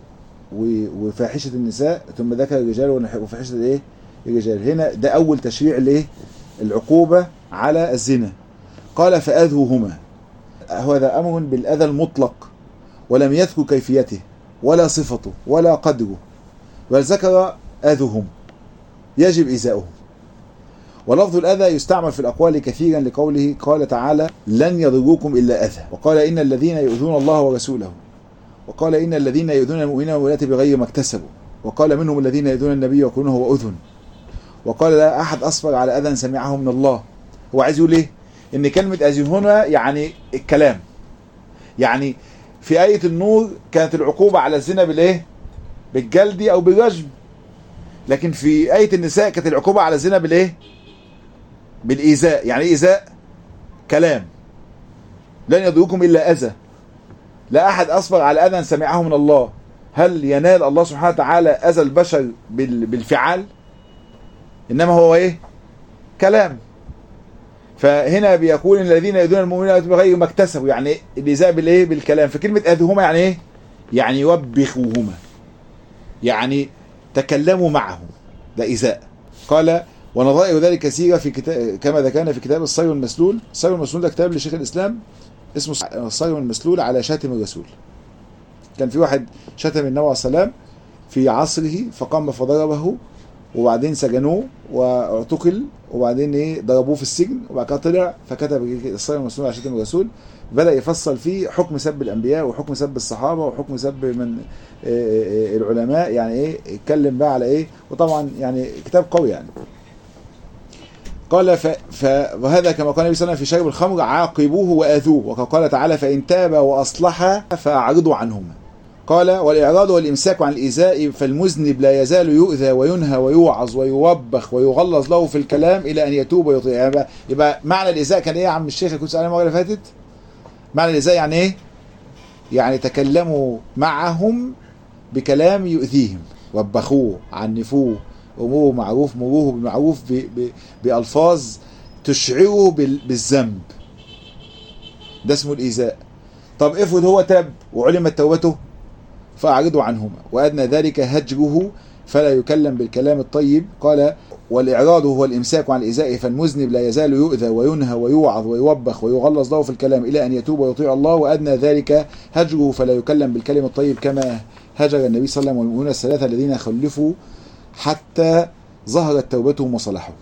و- وفاحشه النساء ثم ذكر الرجال ونح- وفاحشه الايه الرجال هنا ده اول تشريع الايه العقوبه على الزنا قال فاذوهما هذا امر بالاذى المطلق ولم يذكر كيفيته ولا صفته ولا قدره بل ذكر اذوهم يجب ايذاؤهم ولفظ الأذى يستعمل في الأقوال كثيرا لقوله قال تعالى لن يضروكم إلا أذى وقال إن الذين يؤذون الله ورسوله وقال إن الذين يؤذون المؤمنين والمؤمنات بغير ما اكتسبوا وقال منهم الذين يؤذون النبي يقولون هو أذن وقال لا أحد أصبر على أذى سمعه من الله هو عايز يقول إيه؟ إن كلمة أذن هنا يعني الكلام يعني في آية النور كانت العقوبة على الزنا بالإيه؟ بالجلد أو بالرجم لكن في آية النساء كانت العقوبة على الزنا بالإيه؟ بالإيذاء يعني إيه إيذاء كلام لن يضركم إلا أذى لا أحد أصبر على أذى سمعه من الله هل ينال الله سبحانه وتعالى أذى البشر بال- بالفعال إنما هو إيه كلام فهنا بيقول إن الذين يؤذون المؤمنين بغير ما اكتسبوا يعني الإيذاء بالإيه بالكلام فكلمة أذوهما يعني إيه يعني يوبخوهما يعني تكلموا معه ده إيذاء قال ونظائر ذلك كثيرة في كتاب كما ذكرنا في كتاب الصير المسلول الصير المسلول ده كتاب لشيخ الإسلام اسمه الصير المسلول على شاتم الرسول كان في واحد شتم النبي عليه السلام في عصره فقام فضربه وبعدين سجنوه واعتقل وبعدين ايه ضربوه في السجن وبعد كده طلع فكتب الصير المسلول على شاتم الرسول بدأ يفصل فيه حكم سب الأنبياء وحكم سب الصحابة وحكم سب من آه، آه، العلماء يعني ايه اتكلم بقى على ايه وطبعا يعني كتاب قوي يعني قال ف... ف... وهذا كما قال النبي صلى الله عليه وسلم في شرب الخمر عاقبوه واذوه وقد قال تعالى فان تاب واصلح فاعرضوا عنهما قال والاعراض والامساك عن الايذاء فالمذنب لا يزال يؤذى وينهى ويوعظ ويوبخ ويغلظ له في الكلام الى ان يتوب ويطيع يعني يبقى, يبقى معنى الايذاء كان ايه يا عم الشيخ كنت سالنا المره اللي فاتت معنى الايذاء يعني ايه يعني تكلموا معهم بكلام يؤذيهم وبخوه عنفوه اموره معروف مروه بالمعروف ب... ب... بألفاظ تشعره بال... بالذنب ده اسمه الإيذاء طب افرض هو تاب وعلمت توبته فأعرضوا عنهما وأدنى ذلك هجره فلا يكلم بالكلام الطيب قال والإعراض هو الإمساك عن الإيذاء فالمذنب لا يزال يؤذى وينهى ويوعظ ويوبخ ويغلظ له في الكلام إلى أن يتوب ويطيع الله وأدنى ذلك هجره فلا يكلم بالكلم الطيب كما هجر النبي صلى الله عليه وسلم والمؤمنون الثلاثة الذين خلفوا حتى ظهرت توبتهم وصلحوا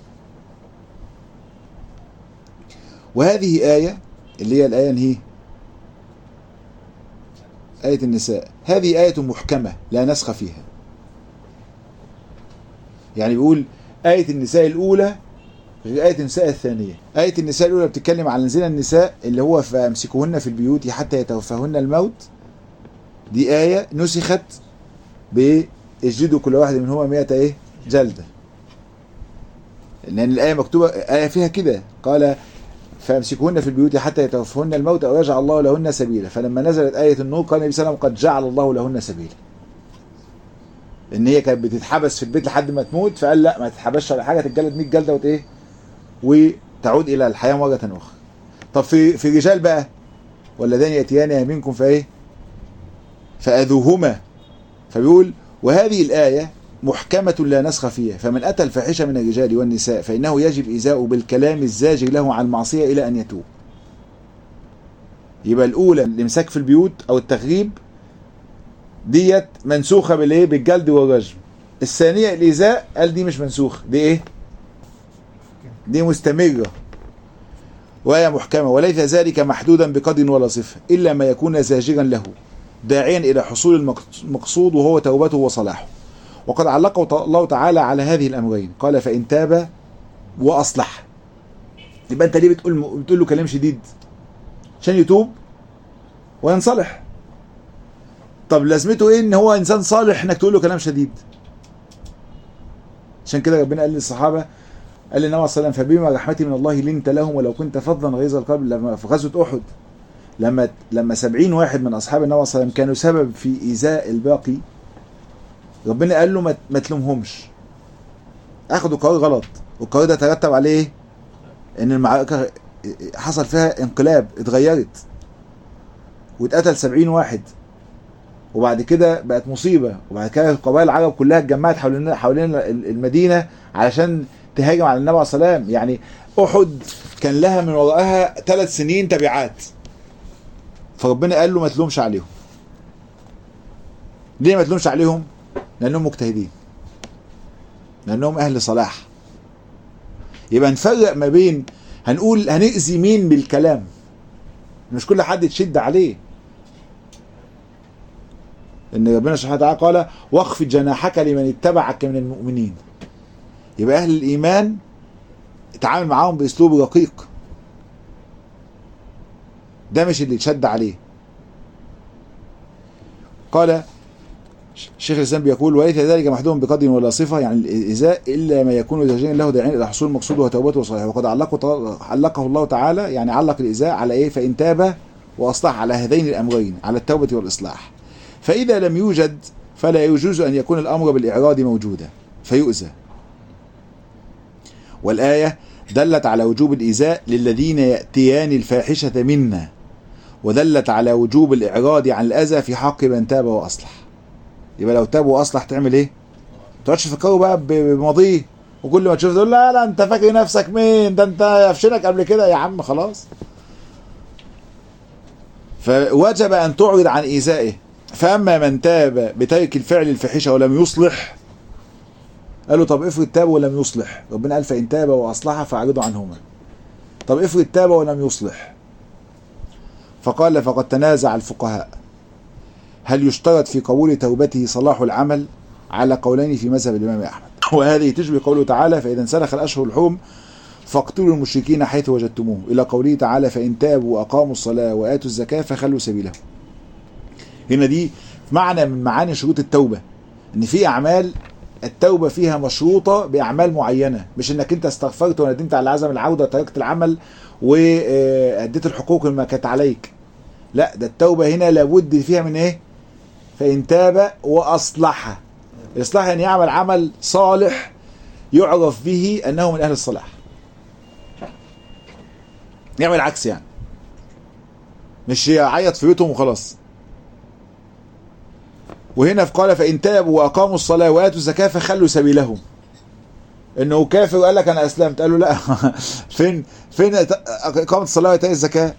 وهذه آية اللي هي الآية هي آية النساء هذه آية محكمة لا نسخ فيها يعني بيقول آية النساء الأولى غير آية النساء الثانية آية النساء الأولى بتتكلم عن زنا النساء اللي هو فامسكوهن في البيوت حتى يتوفاهن الموت دي آية نسخت بإجلدوا كل واحد منهما مئة إيه جلدة لأن الآية مكتوبة آية فيها كده قال فامسكوهن في البيوت حتى يتوفهن الموت أو يجعل الله لهن سبيلا فلما نزلت آية النور قال النبي صلى الله عليه وسلم قد جعل الله لهن سبيلا ان هي كانت بتتحبس في البيت لحد ما تموت فقال لا ما تتحبسش على حاجه تتجلد 100 جلده وت ايه وتعود الى الحياه مره اخرى طب في في الرجال بقى واللذان ياتيان منكم فايه فاذوهما فبيقول وهذه الايه محكمة لا نسخ فيها فمن أتى الفاحشة من الرجال والنساء فإنه يجب إيذاؤه بالكلام الزاجر له عن المعصية إلى أن يتوب يبقى الأولى الإمساك في البيوت أو التغريب ديت منسوخة بالإيه بالجلد والرجم الثانية الإيذاء قال دي مش منسوخة دي إيه دي مستمرة وهي محكمة وليس ذلك محدودا بقدر ولا صفة إلا ما يكون زاجرا له داعيا إلى حصول المقصود وهو توبته وصلاحه وقد علقه الله تعالى على هذه الامرين قال فان تاب واصلح يبقى انت ليه بتقول بتقول له كلام شديد عشان يتوب وينصلح طب لازمته ايه ان هو انسان صالح انك تقول له كلام شديد عشان كده ربنا قال للصحابه قال للنبي صلى الله عليه وسلم فبما رحمه من الله لنت لهم ولو كنت فظا غيظ القلب لما في غزوه احد لما لما 70 واحد من اصحاب النبي صلى الله عليه وسلم كانوا سبب في ايذاء الباقي ربنا قال له ما تلومهمش اخدوا قرار غلط والقرار ده ترتب عليه ان المعركه حصل فيها انقلاب اتغيرت واتقتل سبعين واحد وبعد كده بقت مصيبه وبعد كده قبائل العرب كلها اتجمعت حوالين حوالين المدينه علشان تهاجم على النبي عليه الصلاه والسلام يعني احد كان لها من ورائها ثلاث سنين تبعات فربنا قال له ما تلومش عليهم ليه ما تلومش عليهم لانهم مجتهدين لانهم اهل صلاح يبقى نفرق ما بين هنقول هنأذي مين بالكلام مش كل حد تشد عليه ان ربنا سبحانه وتعالى قال واخفض جناحك لمن اتبعك من المؤمنين يبقى اهل الايمان اتعامل معاهم باسلوب رقيق ده مش اللي يتشد عليه قال شيخ الاسلام بيقول وليس ذلك محدود بقدر ولا صفه يعني الايذاء الا ما يكون زوجين له داعين الى حصول المقصود وتوبته وصلاحه وقد علقه علقه الله تعالى يعني علق الايذاء على ايه فان تاب واصلح على هذين الامرين على التوبه والاصلاح فاذا لم يوجد فلا يجوز ان يكون الامر بالاعراض موجودا فيؤذى والايه دلت على وجوب الايذاء للذين ياتيان الفاحشه منا ودلت على وجوب الاعراض عن الاذى في حق من تاب واصلح يبقى لو تاب واصلح تعمل ايه؟ ما تقعدش تفكروا بقى بماضيه وكل ما تشوف تقول لا لا انت فاكر نفسك مين؟ ده انت افشنك قبل كده يا عم خلاص. فوجب ان تعرض عن ايذائه فاما من تاب بترك الفعل الفاحشه ولم يصلح قالوا طب افرض تاب ولم يصلح ربنا قال فان تاب واصلح فاعرضوا عنهما طب افرض تاب ولم يصلح فقال فقد تنازع الفقهاء هل يشترط في قبول توبته صلاح العمل على قولين في مذهب الامام احمد وهذه تشبه قوله تعالى فاذا انسلخ الاشهر الحرم فاقتلوا المشركين حيث وجدتموه الى قوله تعالى فان تابوا واقاموا الصلاه واتوا الزكاه فخلوا سبيلهم هنا دي معنى من معاني شروط التوبه ان في اعمال التوبه فيها مشروطه باعمال معينه مش انك انت استغفرت وندمت على عزم العوده وتركت العمل واديت الحقوق ما كانت عليك لا ده التوبه هنا لابد فيها من ايه فإن تاب وأصلح الإصلاح يعني يعمل عمل صالح يعرف به أنه من أهل الصلاح يعمل عكس يعني مش يعيط في بيتهم وخلاص وهنا في قال فإن تابوا وأقاموا الصلاة وآتوا الزكاة فخلوا سبيلهم انه كافر وقال لك انا اسلمت قال له لا فين فين اقامه الصلاه واتاء الزكاه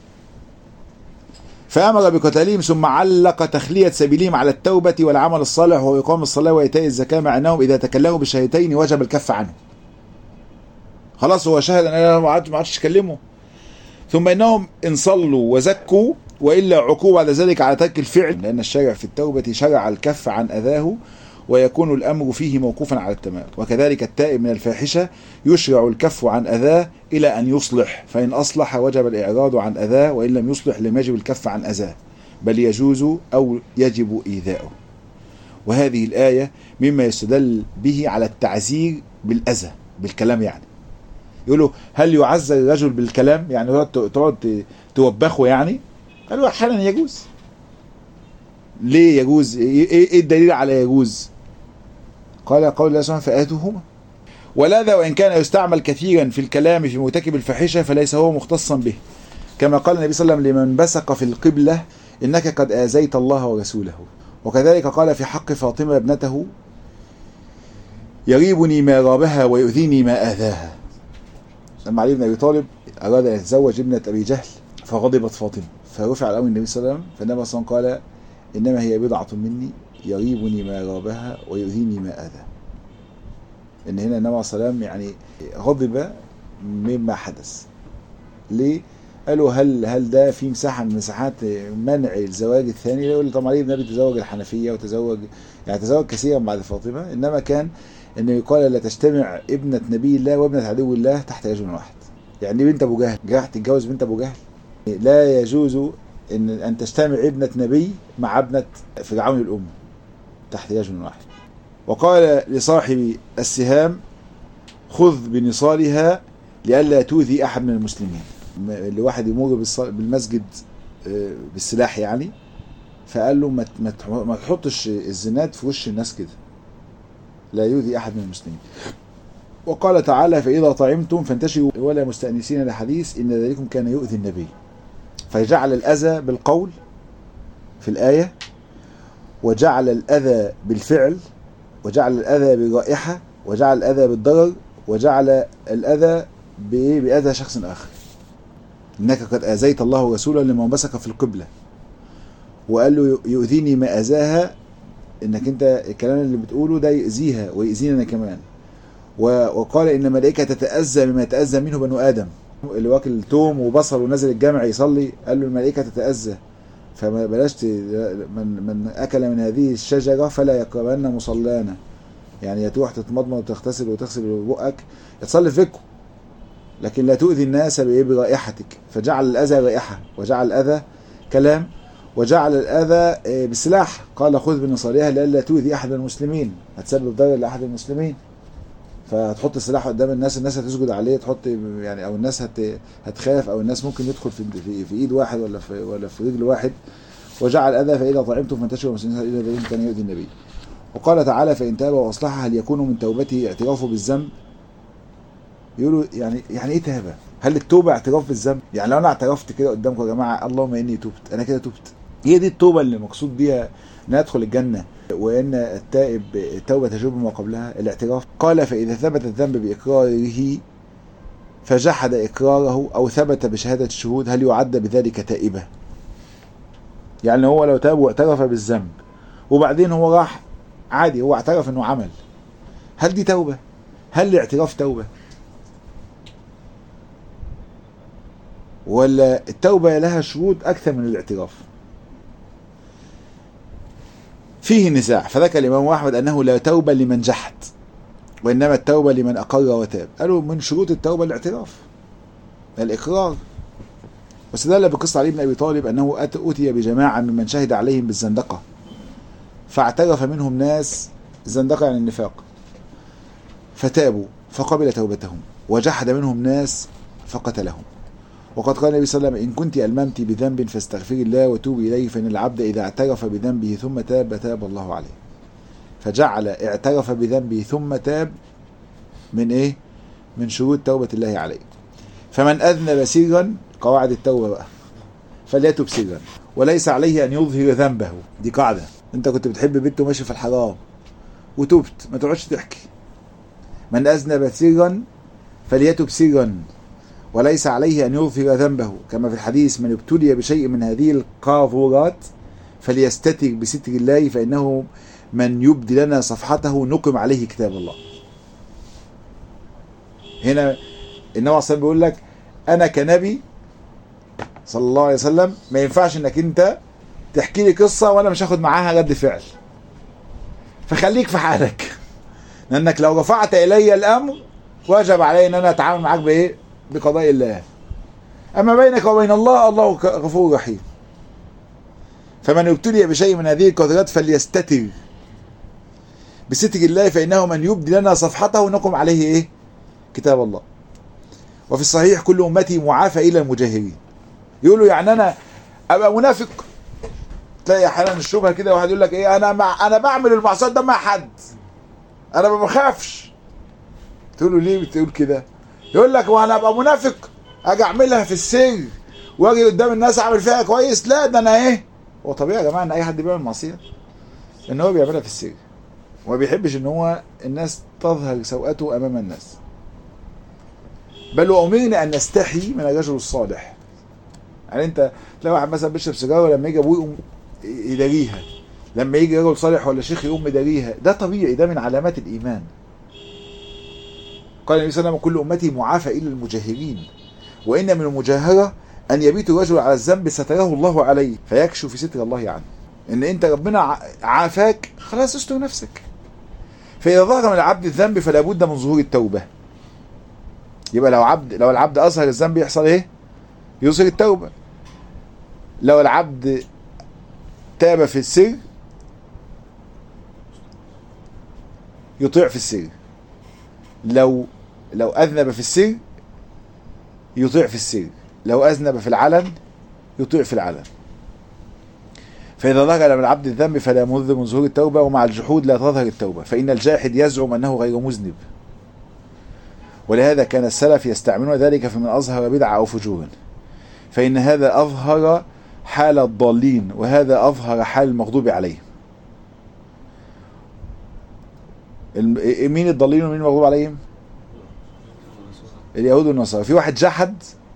فامر بقتالهم ثم علق تخليه سبيلهم على التوبه والعمل الصالح وهو اقام الصلاه وايتاء الزكاه مع انهم اذا تكلموا بالشهادتين وجب الكف عنه خلاص هو شهد ان انا ما عادش اكلمه ثم انهم ان صلوا وزكوا والا عقوبه بعد ذلك على ترك الفعل لان الشارع في التوبه شرع الكف عن اذاه ويكون الامر فيه موقوفا على التمام وكذلك التائب من الفاحشه يشرع الكف عن اذاه الى ان يصلح فان اصلح وجب الاعراض عن اذاه وان لم يصلح لم يجب الكف عن اذاه بل يجوز او يجب ايذاؤه وهذه الايه مما يستدل به على التعزير بالاذى بالكلام يعني يقولوا هل يعزر الرجل بالكلام يعني تقعد توبخه يعني قالوا احيانا يجوز ليه يجوز ايه الدليل على يجوز قال قول الله سبحانه فآتوهما ولاذا وإن كان يستعمل كثيرا في الكلام في مرتكب الفاحشة فليس هو مختصا به كما قال النبي صلى الله عليه وسلم لمن بسق في القبلة إنك قد آذيت الله ورسوله وكذلك قال في حق فاطمة ابنته يريبني ما رابها ويؤذيني ما آذاها لما علي بن أبي طالب أراد أن يتزوج ابنة أبي جهل فغضبت فاطمة فرفع الأمر النبي صلى الله عليه وسلم فالنبي صلى الله عليه وسلم قال إنما هي بضعة مني يريبني ما رابها ويؤذيني ما أذى إن هنا النبي صلى الله عليه وسلم يعني غضب مما حدث ليه؟ قالوا هل هل ده في مساحه من مساحات منع الزواج الثاني؟ يقول طبعا علي النبي تزوج الحنفيه وتزوج يعني تزوج كثيرا بعد فاطمه انما كان انه يقال لا تجتمع ابنه نبي الله وابنه عدو الله تحت رجل واحد. يعني بنت ابو جهل، جاح تتجوز بنت ابو جهل. لا يجوز ان ان تجتمع ابنه نبي مع ابنه فرعون الام تحت رجل واحد. وقال لصاحب السهام خذ بنصالها لئلا تؤذي احد من المسلمين. اللي واحد يمر بالمسجد بالسلاح يعني فقال له ما ما تحطش الزناد في وش الناس كده لا يؤذي احد من المسلمين وقال تعالى فاذا طعمتم فانتشروا ولا مستانسين لحديث ان ذلكم كان يؤذي النبي فجعل الاذى بالقول في الايه وجعل الأذى بالفعل وجعل الأذى بالرائحة وجعل الأذى بالضرر وجعل الأذى ب- بأذى شخص آخر إنك قد آذيت الله ورسوله لما مسك في القبلة وقال له يؤذيني ما أذاها إنك أنت الكلام اللي بتقوله ده يؤذيها ويؤذيني أنا كمان و- وقال إن الملائكة تتأذى مما يتأذى منه بنو آدم اللي واكل توم وبصل ونزل الجامع يصلي قال له الملائكة تتأذى فما بلاش ت- من من اكل من هذه الشجره فلا يقربن مصلانا يعني يا تروح تتمضمض وتغتسل وتغسل بقك تصلي في بيتكم لكن لا تؤذي الناس بإيه؟ برائحتك فجعل الاذى رائحه وجعل الاذى كلام وجعل الاذى آه، بالسلاح قال خذ بنصاريها لئلا تؤذي احد المسلمين هتسبب ضرر لاحد المسلمين فهتحط السلاح قدام الناس الناس هتسجد عليه تحط يعني او الناس هت هتخاف او الناس ممكن يدخل في في, في ايد واحد ولا في ولا في رجل واحد وجعل اذى فاذا طعمتم فانتشروا مسلمين الى ذلك كان يؤذي النبي وقال تعالى فان تاب واصلح هل يكون من توبته اعترافه بالذنب يقولوا يعني يعني ايه تابه هل التوبه اعتراف بالذنب يعني لو انا اعترفت كده قدامكم يا جماعه اللهم اني تبت انا كده تبت هي دي التوبه اللي مقصود بيها ان ادخل الجنه وان التائب التوبه تجوب ما قبلها الاعتراف قال فاذا ثبت الذنب باقراره فجحد اقراره او ثبت بشهاده الشهود هل يعد بذلك تائبه يعني هو لو تاب واعترف بالذنب وبعدين هو راح عادي هو اعترف انه عمل هل دي توبه هل الاعتراف توبه ولا التوبه لها شروط اكثر من الاعتراف فيه نزاع فذكر الامام احمد انه لا توبه لمن جحد وانما التوبه لمن اقر وتاب قالوا من شروط التوبه الاعتراف الاقرار واستدل بقصة علي بن أبي طالب أنه أت- أتي بجماعة ممن شهد عليهم بالزندقة فاعترف منهم ناس الزندقة يعني النفاق فتابوا فقبل توبتهم وجحد منهم ناس فقتلهم وقد قال النبي صلى الله عليه وسلم إن كنت ألممت بذنب فاستغفري الله وتوبي إليه فإن العبد إذا اعترف بذنبه ثم تاب تاب الله عليه فجعل اعترف بذنبه ثم تاب من إيه؟ من شروط توبة الله عليه فمن أذنب سرا قواعد التوبة بقى فليتب سرا وليس عليه أن يظهر ذنبه دي قاعدة أنت كنت بتحب بنت وماشي في الحرام وتبت ما تقعدش تحكي من أذنب سرا فليتب سرا وليس عليه أن يظهر ذنبه كما في الحديث من ابتلي بشيء من هذه القاذورات فليستتر بستر الله فإنه من يبدي لنا صفحته نقم عليه كتاب الله هنا النبي عليه الصلاة بيقول لك أنا كنبي صلى الله عليه وسلم ما ينفعش انك انت تحكي لي قصة وانا مش هاخد معاها رد فعل فخليك في حالك لانك لو رفعت الي الامر وجب علي ان انا اتعامل معاك بايه بقضاء الله اما بينك وبين الله الله غفور رحيم فمن ابتلي بشيء من هذه القدرات فليستتر بستر الله فانه من يبدي لنا صفحته نقم عليه ايه كتاب الله وفي الصحيح كل امتي معافى الى المجاهرين يقولوا يعني انا ابقى منافق تلاقي احيانا الشبهه كده واحد يقول لك ايه انا مع انا بعمل المعصيه ده مع حد انا ما بخافش تقول له ليه بتقول كده يقول لك وانا ابقى منافق اجي اعملها في السر واجي قدام الناس اعمل فيها كويس لا ده انا ايه هو طبيعي يا جماعه ان اي حد بيعمل معصيه ان هو بيعملها في السر وما بيحبش ان هو الناس تظهر سوءته امام الناس بل وامرنا ان نستحي من الرجل الصالح يعني انت تلاقي واحد مثلا بيشرب سيجاره لما يجي ابوه يقوم يداريها لما يجي رجل صالح ولا شيخ يقوم يداريها ده طبيعي ده من علامات الايمان قال النبي صلى الله عليه وسلم كل امتي معافى الا المجاهرين وان من المجاهره ان يبيت الرجل على الذنب ستره الله عليه فيكشف ستر الله عنه ان انت ربنا عافاك خلاص استر نفسك فاذا ظهر من العبد الذنب فلا بد من ظهور التوبه يبقى لو عبد لو العبد اظهر الذنب يحصل ايه يظهر التوبه لو العبد تاب في السر يطيع في السر لو لو اذنب في السر يطيع في السر لو اذنب في العلن يطيع في العلن فإذا ظهر من العبد الذنب فلا مذ من ظهور التوبة ومع الجحود لا تظهر التوبة فإن الجاحد يزعم أنه غير مذنب ولهذا كان السلف يستعملون ذلك في من أظهر بدعة أو فجورا فإن هذا أظهر حال الضالين وهذا أظهر حال المغضوب عليهم الم- مين الضالين ومين المغضوب عليهم اليهود والنصارى في واحد جحد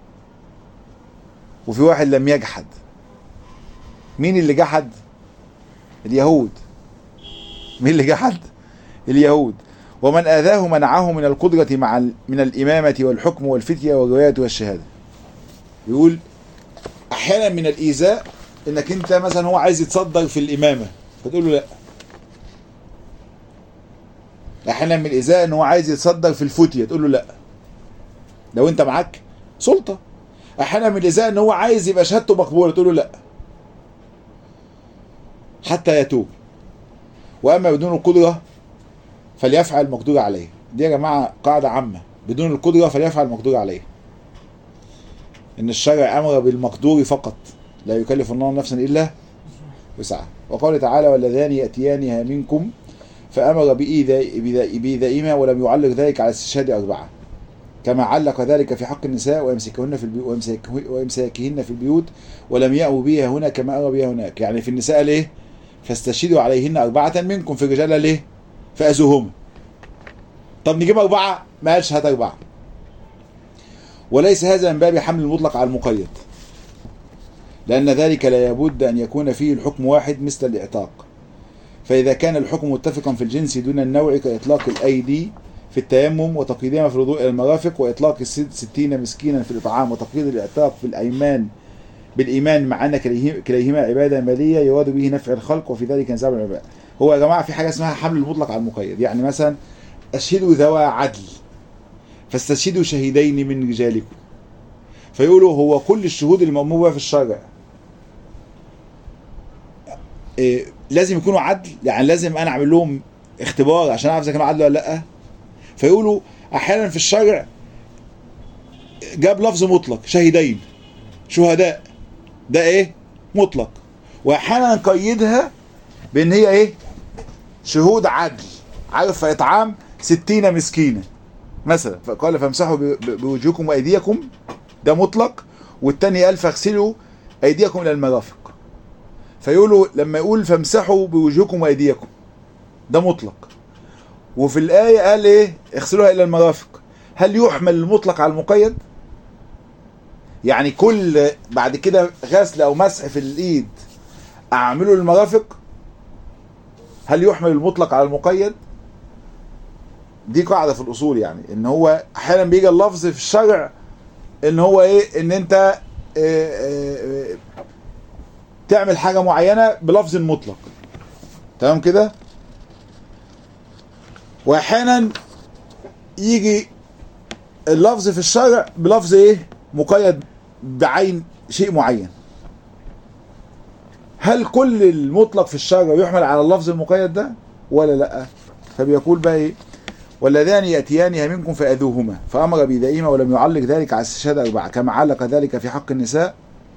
وفي واحد لم يجحد مين اللي جحد اليهود مين اللي جحد اليهود ومن آذاه منعه من القدرة مع ال- من الإمامة والحكم والفتية والرواية والشهادة يقول أحيانا من الإيذاء إنك أنت مثلا هو عايز يتصدر في الإمامة فتقول له لا أحيانا من الإيذاء إن هو عايز يتصدر في الفتية تقول له لا لو أنت معاك سلطة أحيانا من الإيذاء إن هو عايز يبقى شهادته مقبولة تقول له لا حتى يتوب واما بدون القدره فليفعل المقدور عليه دي يا جماعه قاعده عامه بدون القدره فليفعل المقدور عليه ان الشرع امر بالمقدور فقط لا يكلف الله نفسا الا وسعها وقال تعالى واللذان ياتيانها منكم فامر بإيذاء- بإيذاء- بايذائهما ولم يعلق ذلك على استشهاد اربعه كما علق ذلك في حق النساء ويمسكهن في البيوت ويمسك- ويمسكهن في البيوت ولم يأمر بها هنا كما أمر بها هناك يعني في النساء ليه فاستشهدوا عليهن أربعة منكم في الرجال ليه فأزوهما طب نجيب أربعة ما قالش هات أربعة وليس هذا من باب حمل المطلق على المقيد لأن ذلك لا يبد أن يكون فيه الحكم واحد مثل الإعتاق فإذا كان الحكم متفقا في الجنس دون النوع كإطلاق الأيدي في التيمم وتقييدها في الوضوء إلى المرافق وإطلاق الست- ستين مسكينا في الإطعام وتقييد الإعتاق في الأيمان بالإيمان مع أن كليه- كليهما عبادة مالية يراد به نفع الخلق وفي ذلك انزاع العبادة هو يا جماعة في حاجة اسمها حمل المطلق على المقيد يعني مثلا أشهدوا ذوى عدل فاستشهدوا شهيدين من رجالكم فيقولوا هو كل الشهود اللي مأمور بها في الشرع إيه لازم يكونوا عدل يعني لازم انا اعمل لهم اختبار عشان اعرف اذا كانوا عدل ولا لا فيقولوا احيانا في الشرع جاب لفظ مطلق شهيدين شهداء ده ايه مطلق واحيانا نقيدها بان هي ايه شهود عدل عارف في اطعام ستين مسكينه مثلا فقال فامسحوا ب- ب- بوجوهكم وايديكم ده مطلق والتاني قال فاغسلوا ايديكم الى المرافق فيقولوا لما يقول فامسحوا بوجوهكم وايديكم ده مطلق وفي الآية قال ايه اغسلوها الى المرافق هل يحمل المطلق على المقيد يعني كل بعد كده غسل او مسح في الايد اعمله للمرافق هل يحمل المطلق على المقيد دي قاعدة في الاصول يعني ان هو احيانا بيجي اللفظ في الشرع ان هو ايه ان انت إيه إيه إيه تعمل حاجة معينة بلفظ مطلق تمام كده واحيانا يجي اللفظ في الشرع بلفظ ايه مقيد بعين شيء معين هل كل المطلق في الشرع يحمل على اللفظ المقيد ده ولا لا فبيقول بقى ايه واللذان ياتيانها منكم فاذوهما فامر بذائهما ولم يعلق ذلك على استشهاد اربعه كما علق ذلك في حق النساء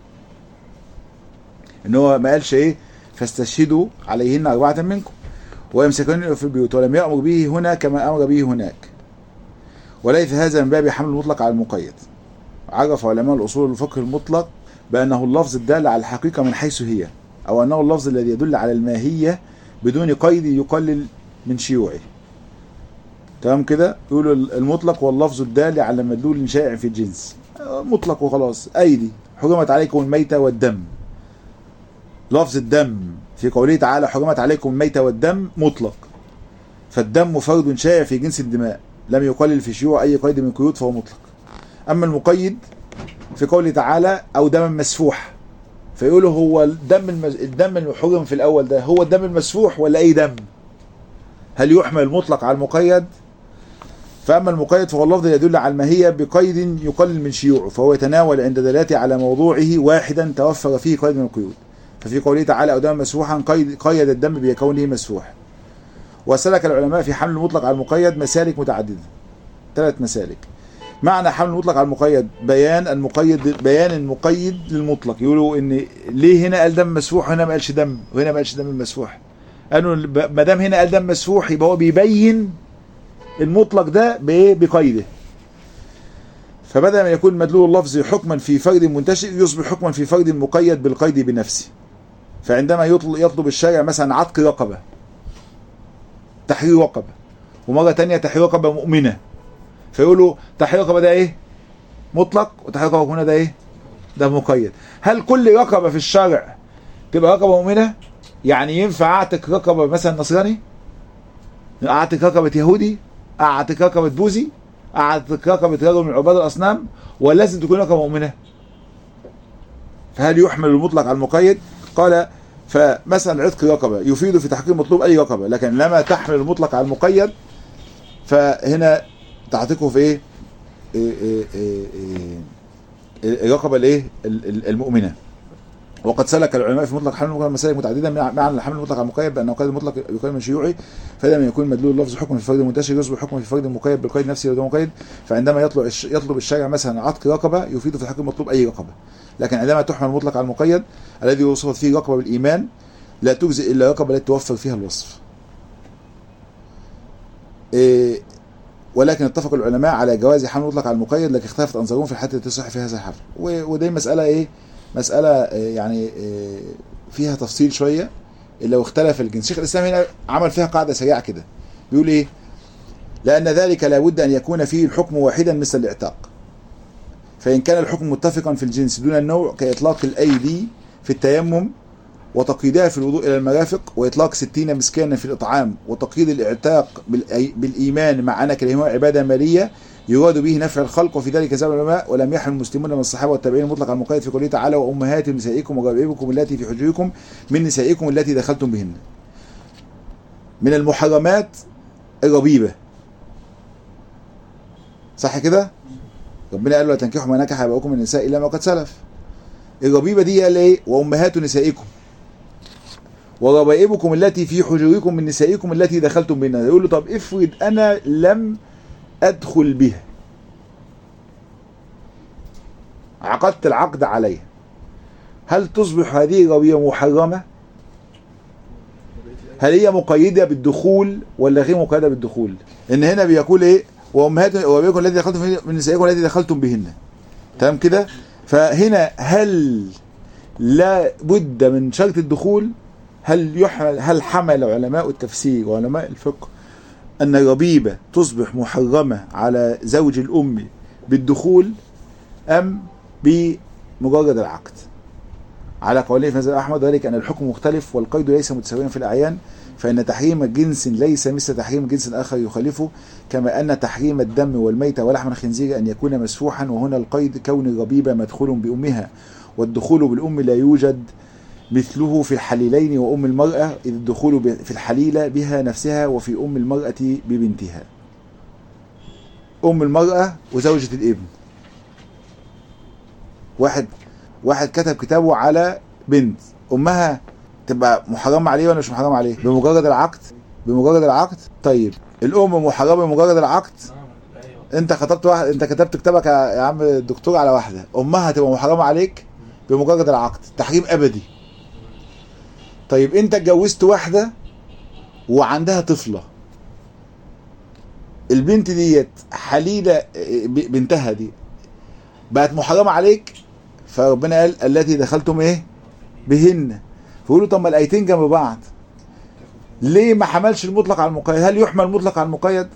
ان هو ما قالش ايه فاستشهدوا عليهن اربعه منكم ويمسكن في البيوت ولم يامر به هنا كما امر به هناك وليس هذا من باب حمل المطلق على المقيد عرف علماء الاصول الفقه المطلق بانه اللفظ الدال على الحقيقه من حيث هي او انه اللفظ الذي يدل على الماهيه بدون قيد يقلل من شيوعه تمام كده يقولوا المطلق واللفظ الدال على مدلول شائع في الجنس مطلق وخلاص ايدي حرمت عليكم الميتة والدم لفظ الدم في قوله تعالى حرمت عليكم الميتة والدم مطلق فالدم فرد شائع في جنس الدماء لم يقلل في شيوع اي قيد من قيود فهو مطلق اما المقيد في قوله تعالى او دما مسفوح فيقولوا هو الدم المز... الدم المحرم في الاول ده هو الدم المسفوح ولا اي دم هل يحمل المطلق على المقيد فاما المقيد فهو اللفظ يدل على الماهيه بقيد يقلل من شيوعه فهو يتناول عند دلالته على موضوعه واحدا توفر فيه قيد من القيود ففي قوله تعالى او دم مسفوحا قيد قيد الدم بكونه مسفوح وسلك العلماء في حمل المطلق على المقيد مسالك متعدده ثلاث مسالك معنى حمل المطلق على المقيد بيان المقيد بيان المقيد للمطلق يقولوا ان ليه هنا قال دم مسفوح وهنا ما قالش دم وهنا ما قالش دم مسفوح قالوا ما دام هنا قال دم مسفوح يبقى هو بيبين المطلق ده بايه بقيده فبدل ما يكون مدلول اللفظ حكما في فرد منتشر يصبح حكما في فرد مقيد بالقيد بنفسه فعندما يطلب, يطلب الشارع مثلا عتق رقبه تحرير رقبه ومره تانية تحرير رقبه مؤمنه فيقولوا تحرير رقبه ده ايه مطلق وتحرير رقبه مؤمنه ده ايه ده مقيد هل كل رقبه في الشرع تبقى رقبه مؤمنه يعني ينفع اعتق رقبه مثلا نصراني اعتق رقبه يهودي اعتق رقبه بوذي اعتق رقبه رجل من عباد الاصنام ولا لازم تكون رقبه مؤمنه فهل يحمل المطلق على المقيد قال فمثلا عتق رقبه يفيد في تحقيق مطلوب اي رقبه لكن لما تحمل المطلق على المقيد فهنا تعتقه في ايه, إيه, إيه, إيه, إيه الرقبه الايه ال- ال- المؤمنه وقد سلك العلماء في مطلق حمل المقيد مسائل متعدده مع- معنى الحمل المطلق على المقيد بان قيد المطلق يقيد من شيوعي فاذا من يكون مدلول اللفظ حكم في فرد منتشر يصبح حكم في فرد مقيد بالقيد نفسه وده مقيد فعندما يطلب الش- يطلب الشارع مثلا عتق رقبه يفيد في الحق المطلوب اي رقبه لكن عندما تحمل المطلق على المقيد الذي وصفت فيه رقبه بالايمان لا تجزئ الا الرقبه التي توفر فيها الوصف إيه ولكن اتفق العلماء على جواز حمل المطلق على المقيد لكن اختلفت انظارهم في الحالة التي تصح فيها هذا الحمل و- ودي مسألة ايه مسألة إيه يعني إيه فيها تفصيل شوية لو اختلف الجنس شيخ الاسلام هنا عمل فيها قاعدة سريعة كده بيقول ايه لأن ذلك لابد أن يكون فيه الحكم واحدا مثل الاعتاق فإن كان الحكم متفقا في الجنس دون النوع كإطلاق الأيدي في التيمم وتقييدها في الوضوء إلى المرافق وإطلاق ستين مسكانا في الإطعام وتقييد الإعتاق بالأي- بالإيمان مع أن كلمة عبادة مالية يراد به نفع الخلق وفي ذلك زمن العلماء ولم يحمل المسلمون من الصحابة والتابعين المطلق على المقيد في قوله تعالى وأمهات نسائكم وربائبكم التي في حجوركم من نسائكم التي دخلتم بهن من المحرمات الربيبة صح كده؟ ربنا قال له لا تنكحوا ما نكح اباؤكم من النساء الا ما قد سلف الربيبه دي قال ايه وامهات نسائكم وربائبكم التي في حجوركم من نسائكم التي دخلتم بهن يقول له طب افرض انا لم ادخل بها عقدت العقد عليها هل تصبح هذه الربيبه محرمه هل هي مقيده بالدخول ولا غير مقيده بالدخول ان هنا بيقول ايه وامهات وربائبكم التي دخلتم بهن- من نسائكم التي دخلتم بهن تمام كده فهنا هل لا بد من شرط الدخول هل يحمل هل حمل علماء التفسير وعلماء الفقه ان الربيبه تصبح محرمه على زوج الام بالدخول ام بمجرد العقد على قوله في مذهب احمد ذلك ان الحكم مختلف والقيد ليس متساويا في الاعيان فان تحريم جنس ليس مثل تحريم جنس اخر يخالفه كما ان تحريم الدم والميت ولحم الخنزير ان يكون مسفوحا وهنا القيد كون الربيبه مدخول بامها والدخول بالام لا يوجد مثله في الحليلين وام المراه اذ الدخول ب- في الحليله بها نفسها وفي ام المراه ببنتها ام المراه وزوجه الابن واحد واحد كتب كتابه على بنت امها تبقى محرمه عليه ولا مش محرمه عليه بمجرد العقد بمجرد العقد طيب الام محرمه بمجرد العقد انت خطبت واحد انت كتبت كتابك يا يا عم الدكتور على واحده امها تبقى محرمه عليك بمجرد العقد تحريم ابدي طيب انت اتجوزت واحده وعندها طفله البنت ديت حليله اه، ب- بنتها دي بقت محرمه عليك فربنا قال التي دخلتم ايه بهن فيقولوا طب ما الايتين جنب بعض ليه ما حملش المطلق على المقيد هل يحمل المطلق على المقيد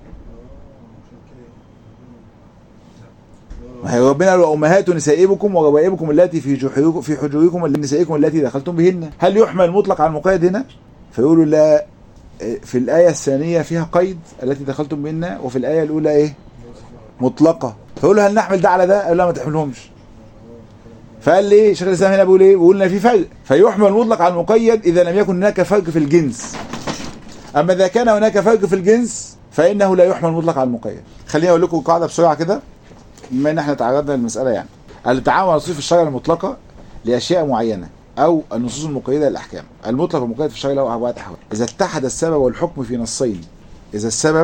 ما هي ربنا قال وامهات نسائكم وربائبكم التي في حجوركم في حجوركم اللي نسائكم التي دخلتم بهن هل يحمل المطلق على المقيد هنا فيقولوا لا في الآية الثانية فيها قيد التي دخلتم بهن وفي الآية الأولى إيه مطلقة فيقولوا هل نحمل ده على ده قال لا ما تحملهمش فقال لي شيخ الاسلام هنا بيقول ايه؟ بيقول ان في فرق فيحمل المطلق على المقيد اذا لم يكن هناك فرق في الجنس. اما اذا كان هناك فرق في الجنس فانه لا يحمل المطلق على المقيد. خليني اقول لكم قاعده بسرعه كده بما ان احنا تعرضنا للمساله يعني. التعامل نصوص الشرع المطلقه لاشياء معينه او النصوص المقيده للاحكام. المطلق والمقيد في الشرع له اربعه احوال. اذا اتحد السبب والحكم في نصين. اذا السبب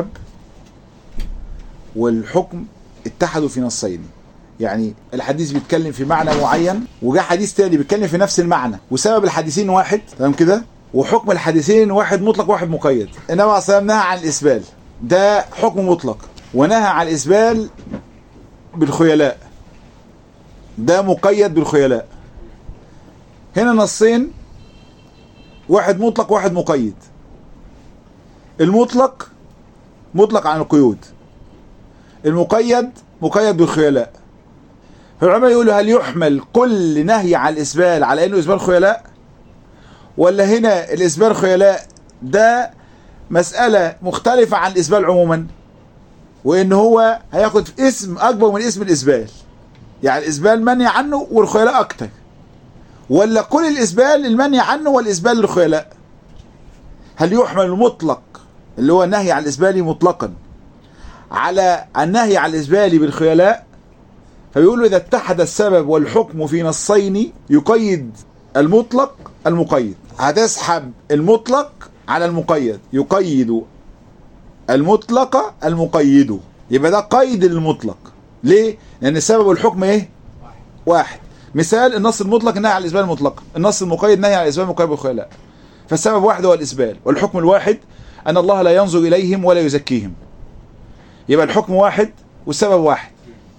والحكم اتحدوا في نصين. يعني الحديث بيتكلم في معنى معين وجاء حديث تاني بيتكلم في نفس المعنى وسبب الحديثين واحد تمام كده وحكم الحديثين واحد مطلق واحد مقيد انما عليه الصلاه نهى عن الاسبال ده حكم مطلق ونهى عن الاسبال بالخيلاء ده مقيد بالخيلاء هنا نصين واحد مطلق واحد مقيد المطلق مطلق عن القيود المقيد مقيد بالخيلاء فالعلماء يقولوا هل يحمل كل نهي عن الإسبال على أنه إسبال خيلاء ولا هنا الإسبال خيلاء ده مسألة مختلفة عن الإسبال عموما وإن هو هياخد اسم أكبر من اسم الإسبال يعني الإسبال منهي عنه والخيلاء أكتر ولا كل الإسبال المنهي عنه والإسبال للخيلاء هل يحمل المطلق اللي هو النهي عن الإسبال مطلقا على النهي عن الإسبال بالخيلاء فبيقولوا إذا اتحد السبب والحكم في نصين يقيد المطلق المقيد هتسحب المطلق على المقيد يقيد المطلق المقيد يبقى ده قيد للمطلق ليه؟ لأن السبب والحكم إيه؟ واحد مثال النص المطلق النهي عن الإسبال المطلق النص المقيد نهي عن الإسبال المقيد بالخيلاء فالسبب واحد هو الإسبال والحكم الواحد أن الله لا ينظر إليهم ولا يزكيهم يبقى الحكم واحد والسبب واحد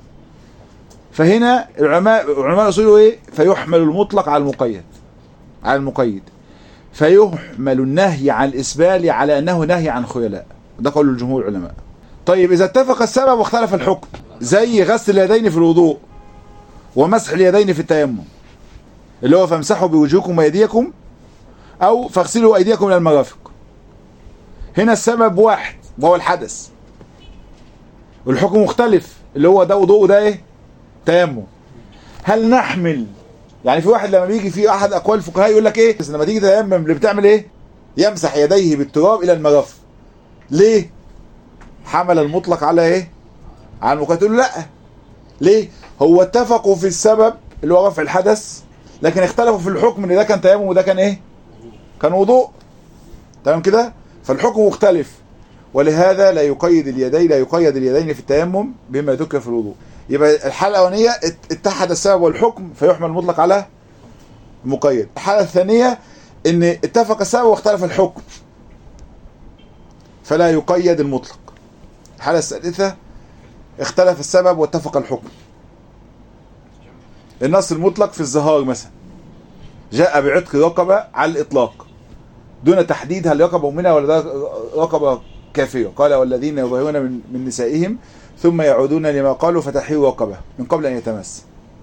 فهنا العلماء علماء الاصول ايه فيحمل المطلق على المقيد على المقيد فيحمل النهي عن الاسبال على انه نهي عن خيلاء ده قول الجمهور العلماء طيب اذا اتفق السبب واختلف الحكم زي غسل اليدين في الوضوء ومسح اليدين في التيمم اللي هو فامسحوا بوجوهكم ويديكم او فاغسلوا ايديكم الى المرافق هنا السبب واحد وهو الحدث والحكم مختلف اللي هو ده وضوء وده ايه تيمم هل نحمل يعني في واحد لما بيجي في احد اقوال الفقهاء يقول لك ايه بس لما تيجي تيمم اللي بتعمل ايه يمسح يديه بالتراب الى المرافق ليه حمل المطلق على ايه على المقيد تقول له لا ليه هو اتفقوا في السبب اللي هو رفع الحدث لكن اختلفوا في الحكم ان ده كان تيمم وده كان ايه كان وضوء تمام كده فالحكم مختلف ولهذا لا يقيد اليدين لا يقيد اليدين في التيمم بما ذكر في الوضوء يبقى الحالة الأولانية اتحد السبب والحكم فيحمل المطلق على المقيد الحالة الثانية ان اتفق السبب واختلف الحكم فلا يقيد المطلق الحالة الثالثة اختلف السبب واتفق الحكم النص المطلق في الزهار مثلا جاء بعتق رقبة على الإطلاق دون تحديد هل رقبة مؤمنة ولا ده رقبة كافرة قال والذين يظهرون من, من نسائهم ثم يعودون لما قالوا فتحرير رقبة من قبل أن يتمس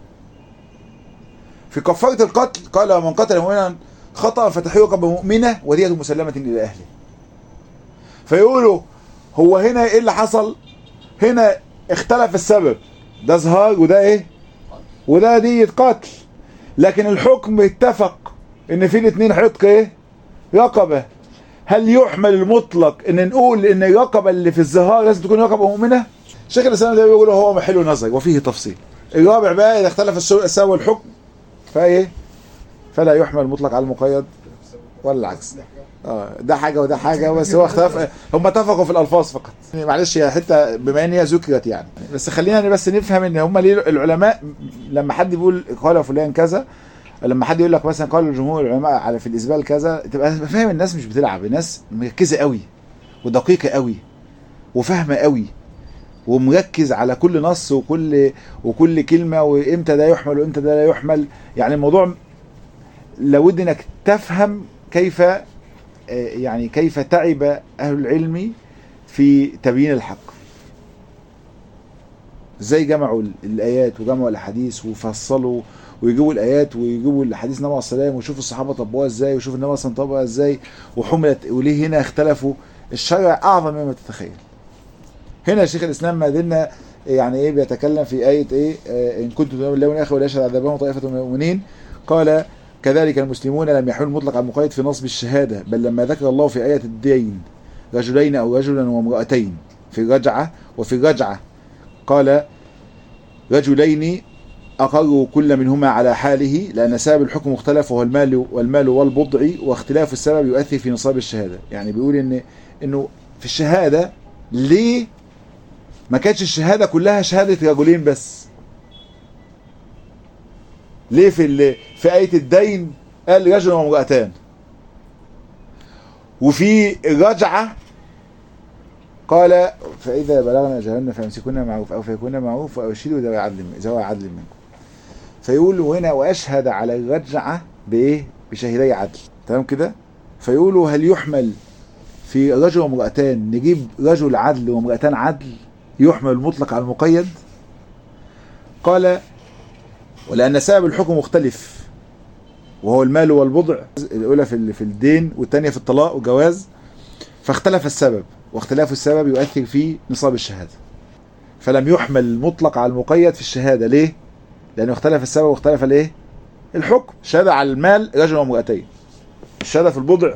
في كفارة القتل قال من قتل مؤمنا خطأ فتحرير رقبة مؤمنة ودية مسلمة إلى أهله فيقولوا هو هنا إيه اللي حصل هنا اختلف السبب ده زهار وده إيه وده دية قتل لكن الحكم اتفق ان في الاثنين عتق ايه رقبة هل يحمل المطلق ان نقول ان الرقبة اللي في الزهار لازم تكون رقبة مؤمنة شيخ الاسلام ده بيقول هو محل نظر وفيه تفصيل الرابع بقى اذا اختلف السبب والحكم فايه فلا يحمل المطلق على المقيد ولا العكس اه ده حاجه وده حاجه بس هو اختلاف هم اتفقوا في الالفاظ فقط معلش هي حته بما ان هي ذكرت يعني بس خلينا بس نفهم ان هم ليه العلماء لما حد بيقول قال فلان كذا لما حد يقول لك مثلا قال الجمهور العلماء على في الاسبال كذا تبقى فاهم الناس مش بتلعب الناس مركزه قوي ودقيقه قوي وفاهمه قوي ومركز على كل نص وكل وكل كلمه وامتى ده يحمل وامتى ده لا يحمل يعني الموضوع لابد انك تفهم كيف يعني كيف تعب اهل العلم في تبيين الحق ازاي جمعوا الايات وجمعوا الاحاديث وفصلوا ويجيبوا الايات ويجيبوا الاحاديث النبي عليه السلام ويشوفوا الصحابه طبقوها ازاي ويشوف النبي اصلا طبقها ازاي وحملت وليه هنا اختلفوا الشرع اعظم مما تتخيل هنا شيخ الاسلام ما زلنا يعني ايه بيتكلم في ايه ايه آه ان كنتم تؤمنون بالله والاخر ولا يشهد عذابهم طائفه من المؤمنين قال كذلك المسلمون لم يحملوا المطلق على المقيد في نصب الشهاده بل لما ذكر الله في ايه الدين رجلين او رجلا وامراتين في الرجعه وفي الرجعه قال رجلين أقروا كل منهما على حاله لأن سبب الحكم مختلف وهو المال والمال والبضع واختلاف السبب يؤثر في نصاب الشهادة يعني بيقول إن إنه في الشهادة ليه ما كانتش الشهادة كلها شهادة رجلين بس ليه في ال... في آية الدين قال رجل وامرأتان وفي الرجعة قال فإذا بلغنا أجلهن فامسكونا معروف أو فيكون معروف أو ارشدوا ذوي عدل ذوي عدل منكم فيقولوا هنا وأشهد على الرجعة بإيه؟ بشهدي عدل تمام كده؟ فيقولوا هل يحمل في رجل وامرأتان نجيب رجل عدل وامرأتان عدل يحمل المطلق على المقيد قال ولأن سبب الحكم مختلف وهو المال والبضع الأولى في في الدين والثانية في الطلاق والجواز فاختلف السبب واختلاف السبب يؤثر في نصاب الشهادة فلم يحمل المطلق على المقيد في الشهادة ليه؟ لأنه اختلف السبب واختلف الايه؟ الحكم الشهادة على المال رجل وامرأتين الشهادة في البضع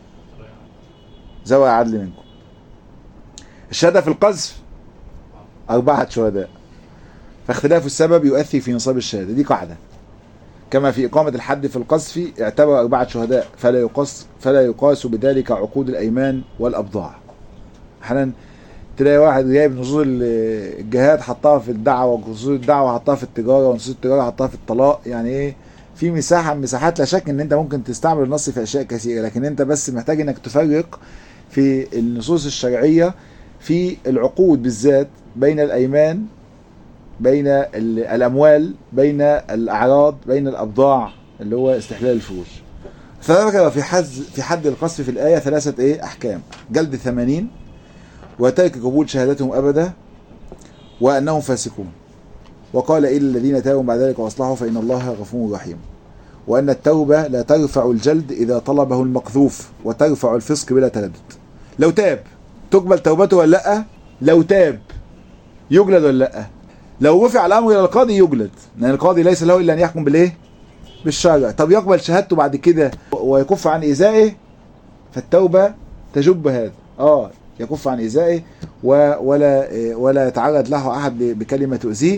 ذوي عدل منكم الشهادة في القذف أربعة شهداء فاختلاف السبب يؤثر في نصاب الشهادة دي قاعدة كما في إقامة الحد في القذف اعتبر أربعة شهداء فلا يقاس فلا يقاس بذلك عقود الأيمان والأبضاع أحيانا تلاقي واحد جايب نصوص الجهاد حطها في الدعوة ونصوص الدعوة حطها في التجارة ونصوص التجارة حطها في الطلاق يعني إيه في مساحة من مساحات لا شك إن أنت ممكن تستعمل النص في أشياء كثيرة لكن أنت بس محتاج إنك تفرق في النصوص الشرعية في العقود بالذات بين الأيمان بين الأموال بين الأعراض بين الأبضاع اللي هو استحلال الفروج فذكر في حد في حد القذف في الآية ثلاثة إيه أحكام جلد ثمانين وترك قبول شهادتهم أبدا وأنهم فاسقون وقال إلا الذين تابوا بعد ذلك وأصلحوا فإن الله غفور رحيم وأن التوبة لا ترفع الجلد إذا طلبه المقذوف وترفع الفسق بلا تردد لو تاب تقبل توبته ولا لا لو تاب يجلد ولا لا لو رفع الامر الى القاضي يجلد لان القاضي ليس له الا ان يحكم بالايه بالشرع طب يقبل شهادته بعد كده ويكف عن ايذائه فالتوبه تجب هذا اه يكف عن ايذائه ولا ولا يتعرض له احد بكلمه تؤذيه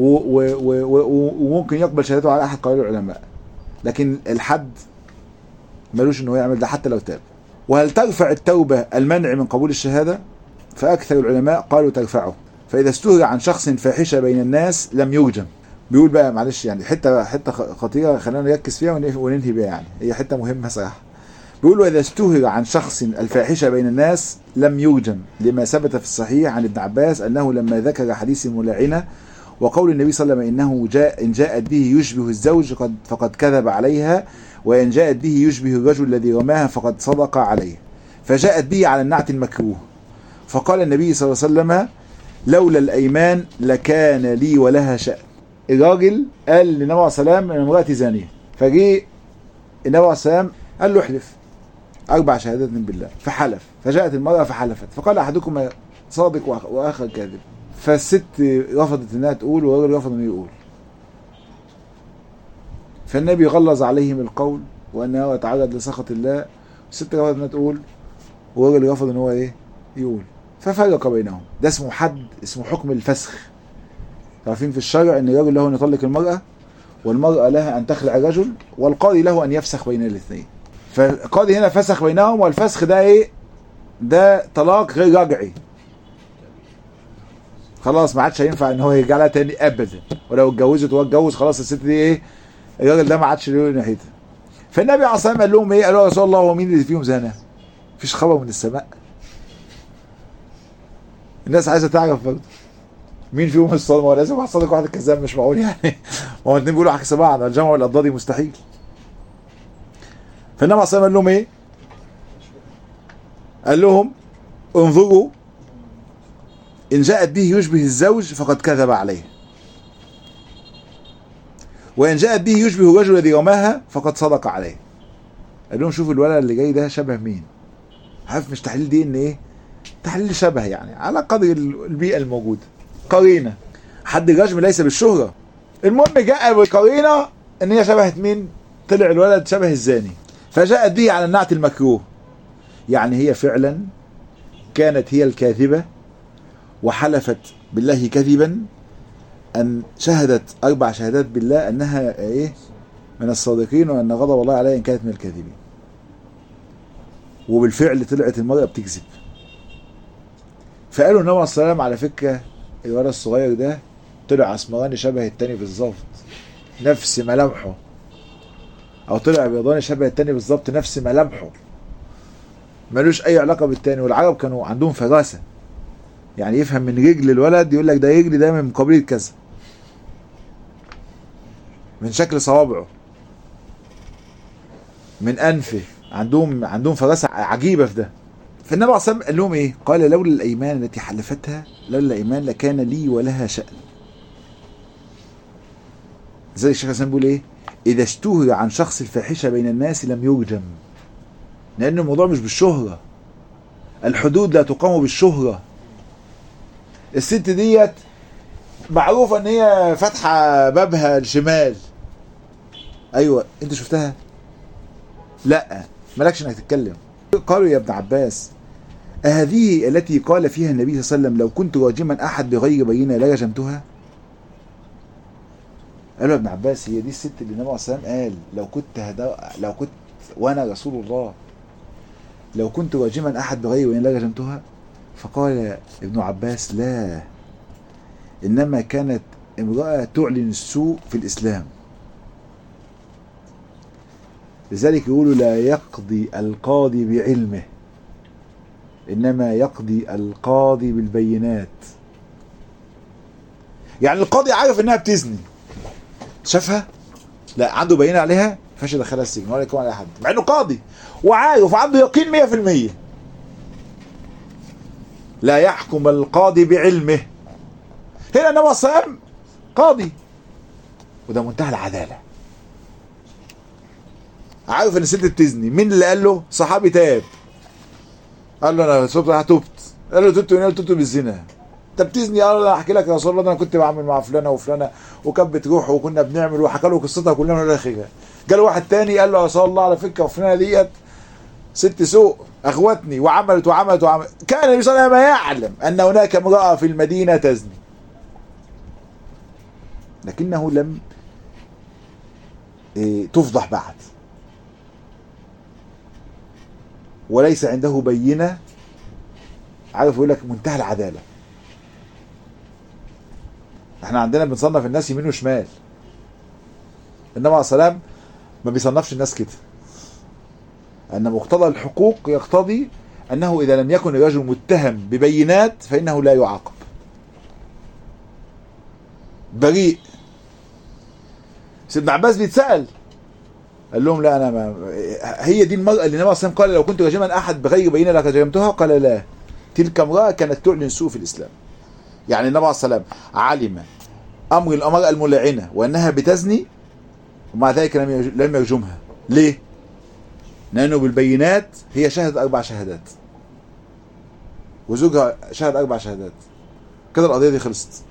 وممكن يقبل شهادته على احد قوائل العلماء لكن الحد ملوش انه يعمل ده حتى لو تاب وهل ترفع التوبة المنع من قبول الشهادة فأكثر العلماء قالوا ترفعه فإذا استهر عن شخص فاحشة بين الناس لم يرجم بيقول بقى معلش يعني حتة حتة خطيرة خلينا نركز فيها وننهي بيها يعني هي حتة مهمة صراحة بيقول وإذا استهر عن شخص الفاحشة بين الناس لم يرجم لما ثبت في الصحيح عن ابن عباس أنه لما ذكر حديث الملاعنة وقول النبي صلى الله عليه وسلم إنه جاء إن جاءت به يشبه الزوج قد فقد كذب عليها وإن جاءت به يشبه الرجل الذي رماها فقد صدق عليه فجاءت به على النعت المكروه فقال النبي صلى الله عليه وسلم لولا الأيمان لكان لي ولها شأن الراجل قال للنبي عليه السلام أن امرأتي زانية فجي النبي عليه السلام قال له احلف أربع شهادات بالله فحلف فجاءت المرأة فحلفت فقال أحدكم صادق وآخر كاذب فالست رفضت انها تقول والراجل رفض انه يقول فالنبي غلظ عليهم القول وانه يتعرض لسخط الله الست رفضت انها تقول والراجل رفض ان هو ايه يقول ففرق بينهم ده اسمه حد اسمه حكم الفسخ عارفين في الشرع ان الرجل له ان يطلق المرأة والمرأة لها ان تخلع الرجل والقاضي له ان يفسخ بين الاثنين فالقاضي هنا فسخ بينهم والفسخ ده ايه ده طلاق غير رجعي خلاص ما عادش هينفع ان هو يرجع لها تاني ابدا ولو اتجوزت وهو اتجوز خلاص الست دي ايه الراجل ده ما عادش له ناحيتها فالنبي عليه الصلاه والسلام قال لهم ايه؟ قالوا يا رسول الله هو مين اللي فيهم زنا؟ مفيش خبر من السماء الناس عايزه تعرف برضه مين فيهم الصادق هو لازم واحد صادق واحد كذاب مش معقول يعني ما هو الاثنين بيقولوا عكس بعض الجمع والاضداد مستحيل فالنبي عليه الصلاه والسلام قال لهم ايه؟ قال لهم انظروا إن جاءت به يشبه الزوج فقد كذب عليه وإن جاءت به يشبه الرجل الذي رماها فقد صدق عليه قال لهم شوفوا الولد اللي جاي ده شبه مين عارف مش تحليل دي ان ايه تحليل شبه يعني على قدر البيئة الموجودة قرينة حد الرجم ليس بالشهرة المهم جاء بالقرينة ان هي شبهت مين طلع الولد شبه الزاني فجاءت به على النعت المكروه يعني هي فعلا كانت هي الكاذبة وحلفت بالله كذبا أن شهدت أربع شهادات بالله أنها إيه من الصادقين وأن غضب الله عليها إن كانت من الكاذبين وبالفعل طلعت المرأة بتكذب فقالوا النبي عليه السلام على فكرة الولد الصغير ده طلع اسمراني شبه التاني بالظبط نفس ملامحه او طلع بيضاني شبه التاني بالظبط نفس ملامحه ملوش اي علاقه بالتاني والعرب كانوا عندهم فراسه يعني يفهم من رجل الولد يقول لك ده رجلي ده من قبيله كذا من شكل صوابعه من انفه عندهم عندهم فراسه عجيبه في ده فالنبي عليه الصلاه والسلام قال لهم ايه؟ قال لولا الايمان التي حلفتها لولا الايمان لكان لي ولها شأن. زي الشيخ حسن بيقول ايه؟ اذا اشتهر عن شخص الفاحشه بين الناس لم يرجم. لان الموضوع مش بالشهره. الحدود لا تقام بالشهره. الست ديت معروفه ان هي فاتحه بابها الشمال. ايوه انت شفتها؟ لا مالكش انك تتكلم. قالوا يا ابن عباس أهذه التي قال فيها النبي صلى الله عليه وسلم لو كنت راجما أحد بغير بينة لرجمتها؟ قالوا يا ابن عباس هي دي الست اللي النبي عليه الصلاة والسلام قال لو كنت هدا لو كنت وأنا رسول الله لو كنت راجما أحد بغير بينة لرجمتها؟ فقال ابن عباس لا إنما كانت امرأة تعلن السوء في الإسلام لذلك يقولوا لا يقضي القاضي بعلمه انما يقضي القاضي بالبينات يعني القاضي عارف انها بتزني شافها لا عنده بينه عليها ما ينفعش يدخلها السجن ولا يكون عليها حد مع انه قاضي وعارف وعنده يقين 100% لا يحكم القاضي بعلمه هنا النبي صلى الله عليه وسلم قاضي وده منتهى العداله عارف ان الست بتزني مين اللي قال له صحابي تاب قال له انا صبت انا تبت قال له تبت منين تبت بالزنا انت بتزني قال له انا احكي لك يا رسول الله ده انا كنت بعمل مع فلانه وفلانه وكانت بتروح وكنا بنعمل وحكى له قصتها كلها من الاخر جاله واحد تاني قال له يا رسول الله على فكره وفلانه ديت ست سوء اخوتني وعملت وعملت وعملت كان النبي صلى الله عليه وسلم يعلم ان هناك امراه في المدينه تزني لكنه لم إيه تفضح بعد وليس عنده بينه عارف يقول لك منتهى العداله احنا عندنا بنصنف الناس يمين وشمال النبي عليه السلام ما بيصنفش الناس كده ان مقتضى الحقوق يقتضي انه اذا لم يكن الرجل متهم ببينات فانه لا يعاقب بريء سيدنا عباس بيتسال قال لهم لا انا ما هي دي المراه اللي النبي صلى الله عليه وسلم قال لو كنت رجما احد بغير بينه لرجمتها قال لا تلك امراه كانت تعلن سوء في الاسلام يعني النبي عليه الصلاه والسلام علم امر المراه الملعنه وانها بتزني ومع ذلك لم لم يرجمها ليه؟ لانه بالبينات هي شهدت اربع شهادات وزوجها شهد اربع شهادات كده القضيه دي خلصت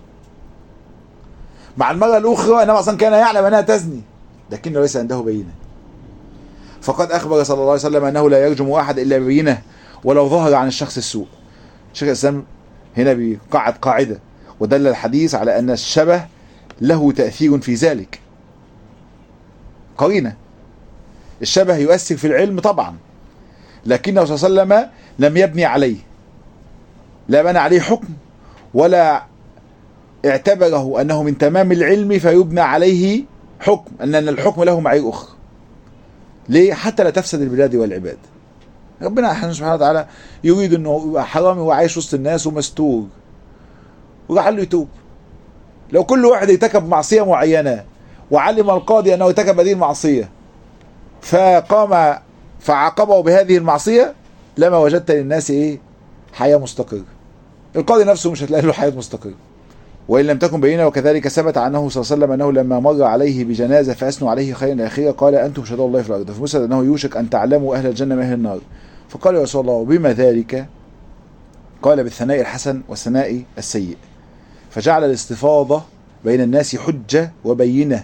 مع المراه الاخرى النبي اصلا كان يعلم انها تزني لكنه ليس عنده بينه فقد اخبر صلى الله عليه وسلم انه لا يرجم احد الا ببينه ولو ظهر عن الشخص السوء شيخ الاسلام هنا بيقعد قاعده ودل الحديث على ان الشبه له تاثير في ذلك قرينه الشبه يؤثر في العلم طبعا لكنه صلى الله عليه وسلم لم يبني عليه لا بنى عليه حكم ولا اعتبره انه من تمام العلم فيبنى عليه حكم ان الحكم له معايير اخرى ليه حتى لا تفسد البلاد والعباد ربنا احيانا سبحانه وتعالى يريد انه يبقى حرامي وعايش وسط الناس ومستور وراح له يتوب لو كل واحد ارتكب معصيه معينه وعلم القاضي انه ارتكب هذه المعصيه فقام فعاقبه بهذه المعصيه لما وجدت للناس ايه حياه مستقره القاضي نفسه مش هتلاقي له حياه مستقره وان لم تكن بينه وكذلك ثبت عنه صلى الله عليه وسلم انه لما مر عليه بجنازه فاثنوا عليه خيرا الاخيره قال انتم شهداء الله في الارض فمسد انه يوشك ان تعلموا اهل الجنه من اهل النار فقال يا رسول الله وبما ذلك قال بالثناء الحسن والثناء السيء فجعل الاستفاضه بين الناس حجه وبينه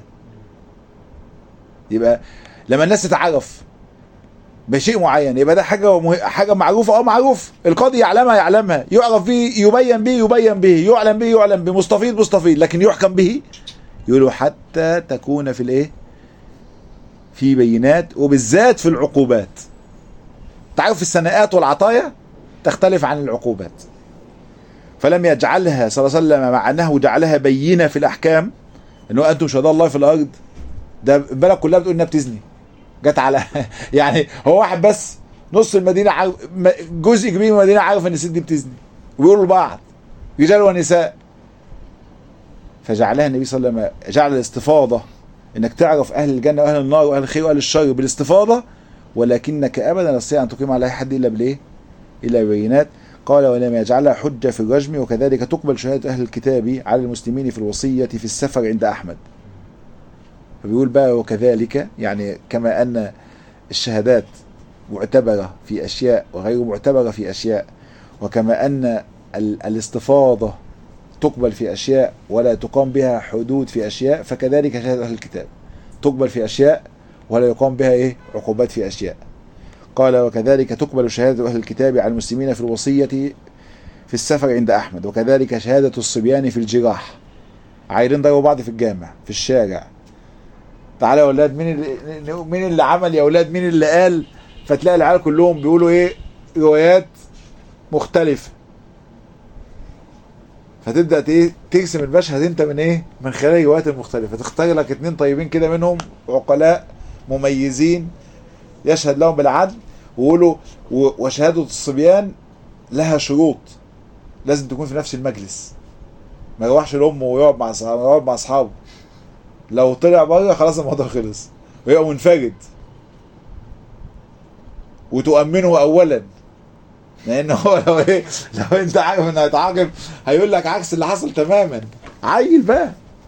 يبقى لما الناس تتعرف بشيء معين يبقى ده حاجه مه... حاجه معروفه اه معروف القاضي يعلمها يعلمها يعرف به يبين به يبين به يعلم به يعلم به مستفيض مستفيض لكن يحكم به يقولوا حتى تكون في الايه في بينات وبالذات في العقوبات تعرف الثناءات والعطايا تختلف عن العقوبات فلم يجعلها صلى الله عليه وسلم مع انه جعلها بينه في الاحكام انه انتم شهداء الله في الارض ده البلد كلها بتقول انها بتزني جت على يعني هو واحد بس نص المدينه عارف جزء كبير من المدينه عارف ان الست دي بتزني وبيقولوا لبعض رجال ونساء فجعلها النبي صلى الله عليه وسلم جعل الاستفاضه انك تعرف اهل الجنه واهل النار واهل الخير واهل الشر بالاستفاضه ولكنك ابدا لا تستطيع ان تقيم على حد الا بالايه؟ إلا ببينات قال ولم يجعلها حجة في الرجم وكذلك تقبل شهادة أهل الكتاب على المسلمين في الوصية في السفر عند أحمد فبيقول بقى وكذلك يعني كما أن الشهادات معتبرة في أشياء وغير معتبرة في أشياء وكما أن ال- الاستفاضة تقبل في أشياء ولا تقام بها حدود في أشياء فكذلك شهادة أهل الكتاب تقبل في أشياء ولا يقام بها إيه عقوبات في أشياء قال وكذلك تقبل شهادة أهل الكتاب على المسلمين في الوصية في السفر عند أحمد وكذلك شهادة الصبيان في الجراح عايرين ضربوا بعض في الجامع في الشارع تعالى يا اولاد مين اللي مين اللي عمل يا اولاد مين اللي قال فتلاقي العيال كلهم بيقولوا ايه روايات مختلفه فتبدا ايه ترسم المشهد انت من ايه من خلال الروايات المختلفه تختار لك اتنين طيبين كده منهم عقلاء مميزين يشهد لهم بالعدل ويقولوا و- وشهاده الصبيان لها شروط لازم تكون في نفس المجلس ما يروحش لامه ويقعد مع اصحابه يقعد مع اصحابه لو طلع بره خلاص الموضوع خلص ويبقى منفرد وتؤمنه اولا لان هو لو ايه لو انت عارف انه هيتعاقب هيقول لك عكس اللي حصل تماما عيل بقى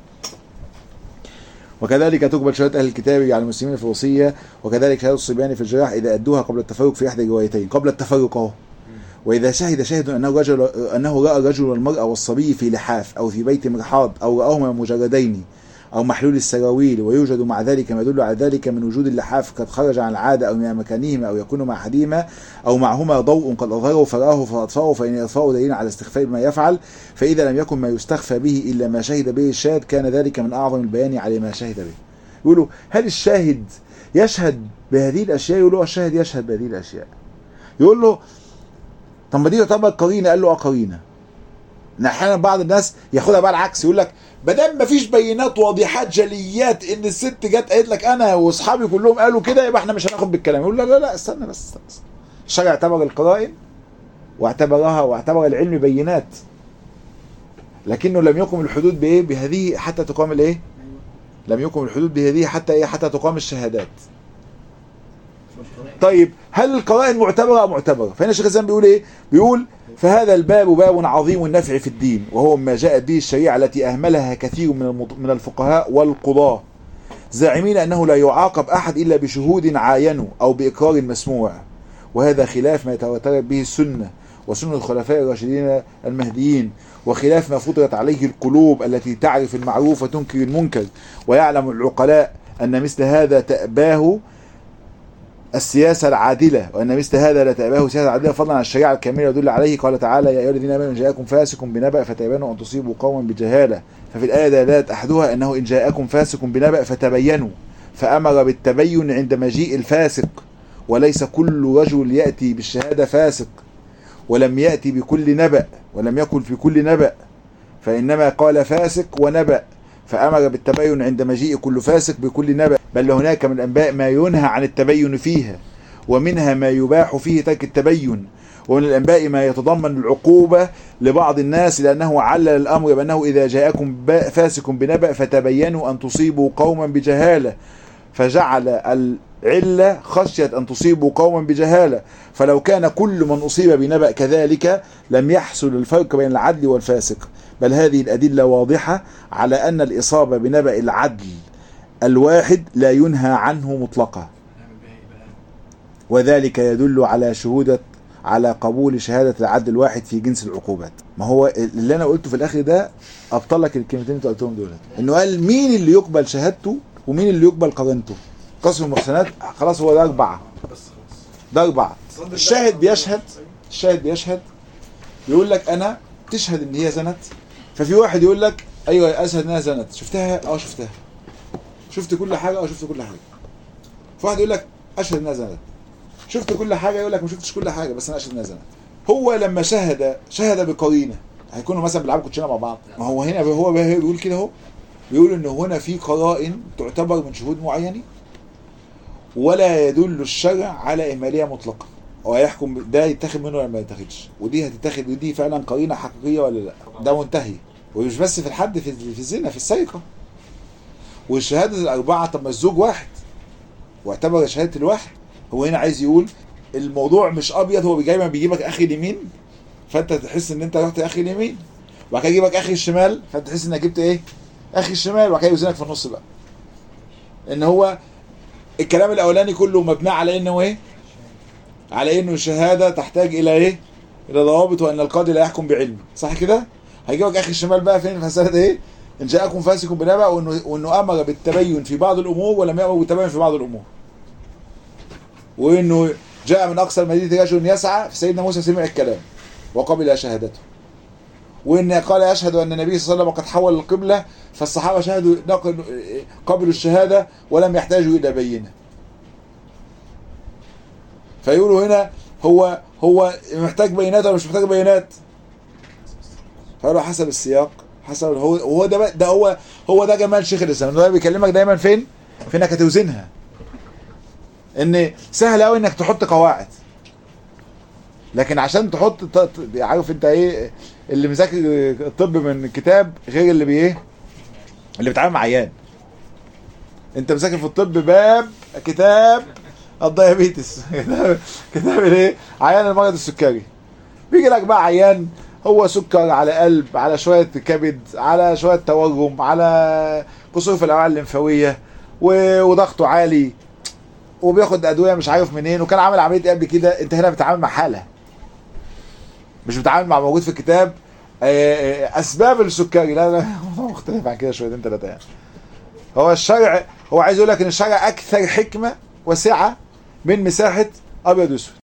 وكذلك تقبل شهادة أهل الكتاب على المسلمين في الوصية وكذلك شهادة الصبيان في الجراح إذا أدوها قبل التفرق في إحدى الروايتين قبل التفرق أهو وإذا شهد شاهد أنه رجل أنه رأى الرجل والمرأة والصبي في لحاف أو في بيت مرحاض أو رآهما مجردين أو محلول السراويل ويوجد مع ذلك ما يدل على ذلك من وجود اللحاف قد خرج عن العادة أو من مكانهما أو يكون مع أحدهما أو معهما ضوء قد أظهره فرآه فأطفأه فإن إطفاؤه دليل على استخفاء ما يفعل فإذا لم يكن ما يستخفى به إلا ما شهد به الشاهد كان ذلك من أعظم البيان على ما شهد به يقولوا هل الشاهد يشهد بهذه الأشياء يقولوا الشاهد يشهد بهذه الأشياء يقول له طب ما دي تعتبر قرينه قال له اه قرينه ان احيانا بعض الناس ياخدها بقى العكس يقول لك ما دام مفيش بينات واضحات جليات ان الست جت قالت لك انا واصحابي كلهم قالوا كده يبقى احنا مش هناخد بالكلام يقول لا لا لا استنى بس استنى, استنى. الشرع اعتبر القرائن واعتبرها واعتبر العلم بينات لكنه لم يقم الحدود بايه بهذه حتى تقام الايه لم يقم الحدود بهذه حتى ايه حتى تقام الشهادات طيب هل القرائن معتبره أم معتبره فهنا الشيخ الاسلام بيقول ايه بيقول فهذا الباب باب عظيم النفع في الدين وهو ما جاءت به الشريعه التي اهملها كثير من المط- من الفقهاء والقضاه زاعمين انه لا يعاقب احد الا بشهود عاينوا او باقرار مسموع وهذا خلاف ما يتواترت به السنه وسنه الخلفاء الراشدين المهديين وخلاف ما فطرت عليه القلوب التي تعرف المعروف وتنكر المنكر ويعلم العقلاء ان مثل هذا تأباه السياسة العادلة وأن مثل هذا لا تأباه سياسة عادلة فضلا عن الشريعة الكاملة يدل عليه قال تعالى يا أيها الذين آمنوا إن جاءكم فاسق بنبأ فتبينوا أن تصيبوا قوما بجهالة ففي الآية دلالات أحدها أنه إن جاءكم فاسق بنبأ فتبينوا فأمر بالتبين عند مجيء الفاسق وليس كل رجل يأتي بالشهادة فاسق ولم يأتي بكل نبأ ولم يكن في كل نبأ فإنما قال فاسق ونبأ فأمر بالتبين عند مجيء كل فاسق بكل نبأ بل هناك من الأنباء ما ينهى عن التبين فيها ومنها ما يباح فيه ترك التبين ومن الأنباء ما يتضمن العقوبة لبعض الناس لأنه علل الأمر بأنه إذا جاءكم با- فاسق بنبأ فتبينوا أن تصيبوا قوما بجهالة فجعل العلة خشية أن تصيبوا قوما بجهالة فلو كان كل من أصيب بنبأ كذلك لم يحصل الفرق بين العدل والفاسق بل هذه الأدلة واضحة على أن الإصابة بنبأ العدل الواحد لا ينهى عنه مطلقا وذلك يدل على شهودة على قبول شهادة العدل الواحد في جنس العقوبات ما هو اللي أنا قلته في الآخر ده أبطل لك الكلمتين اللي أنت قلتهم دول إنه قال مين اللي يقبل شهادته ومين اللي يقبل قرينته قسم المحسنات خلاص هو ده أربعة بس خلاص ده أربعة الشاهد بيشهد الشاهد بيشهد يقول لك أنا تشهد إن هي زنت ففي واحد يقول لك أيوه أشهد إنها زنت شفتها؟ أه شفتها شفت كل حاجة أه شفت كل حاجة في واحد يقول لك أشهد إنها زنت شفت كل حاجة يقول لك ما شفتش كل حاجة بس أنا أشهد إنها زنت هو لما شهد شهد بقرينة هيكونوا مثلا بيلعبوا كوتشينه مع بعض ما هو هنا هو بيقول كده اهو بيقول ان هنا في قرائن تعتبر من شهود معينين ولا يدل الشرع على اهماليه مطلقه ويحكم ده يتاخد منه ولا ما يتاخدش ودي هتتاخد ودي فعلا قرينه حقيقيه ولا لا ده منتهي ومش بس في الحد في في الزنا في السرقه والشهاده الاربعه طب ما الزوج واحد واعتبر شهاده الواحد هو هنا عايز يقول الموضوع مش ابيض هو دايما بيجيبك اخي اليمين فانت تحس ان انت رحت اخي اليمين وبعد كده يجيبك اخي الشمال فانت تحس انك جبت ايه اخي الشمال وبعد كده يوزنك في النص بقى ان هو الكلام الاولاني كله مبني على انه ايه على انه الشهاده تحتاج الى ايه الى ضوابط وان القاضي لا يحكم بعلم صح كده هيجيبك اخي الشمال بقى فين في مساله ايه ان جاءكم فاسق بنبأ وانه وانه امر بالتبين في بعض الامور ولم يامر بالتبين في بعض الامور وانه جاء من اقصى المدينه رجل يسعى فسيدنا موسى سمع الكلام وقبل شهادته وان قال يشهد ان النبي صلى الله عليه وسلم قد حول القبله فالصحابه شهدوا نقل- قبلوا الشهاده ولم يحتاجوا الى بينه فيقولوا هنا هو هو محتاج بينات ولا مش محتاج بينات فقالوا حسب السياق حسب هو هو ده بقى- ده هو هو ده جمال شيخ الاسلام إن هو بيكلمك دايما فين في انك هتوزنها ان سهل قوي انك تحط قواعد لكن عشان تحط ت- ت- عارف انت ايه اللي مذاكر الطب من كتاب غير اللي بايه اللي بيتعامل مع عيان انت مذاكر في الطب باب كتاب الديابيتس كتاب كتاب الايه عيان المرض السكري بيجي لك بقى عيان هو سكر على قلب على شويه كبد على شويه تورم على قصور في الاوعيه الليمفاويه و- وضغطه عالي وبياخد ادويه مش عارف منين وكان عامل عمليه إيه قبل كده انت هنا بتتعامل مع حاله مش بتتعامل مع موجود في الكتاب آه، آه، اسباب السكري لا لا الموضوع مختلف عن كده شويتين ثلاثه يعني هو الشرع هو عايز يقول لك ان الشرع اكثر حكمه وسعه من مساحه ابيض واسود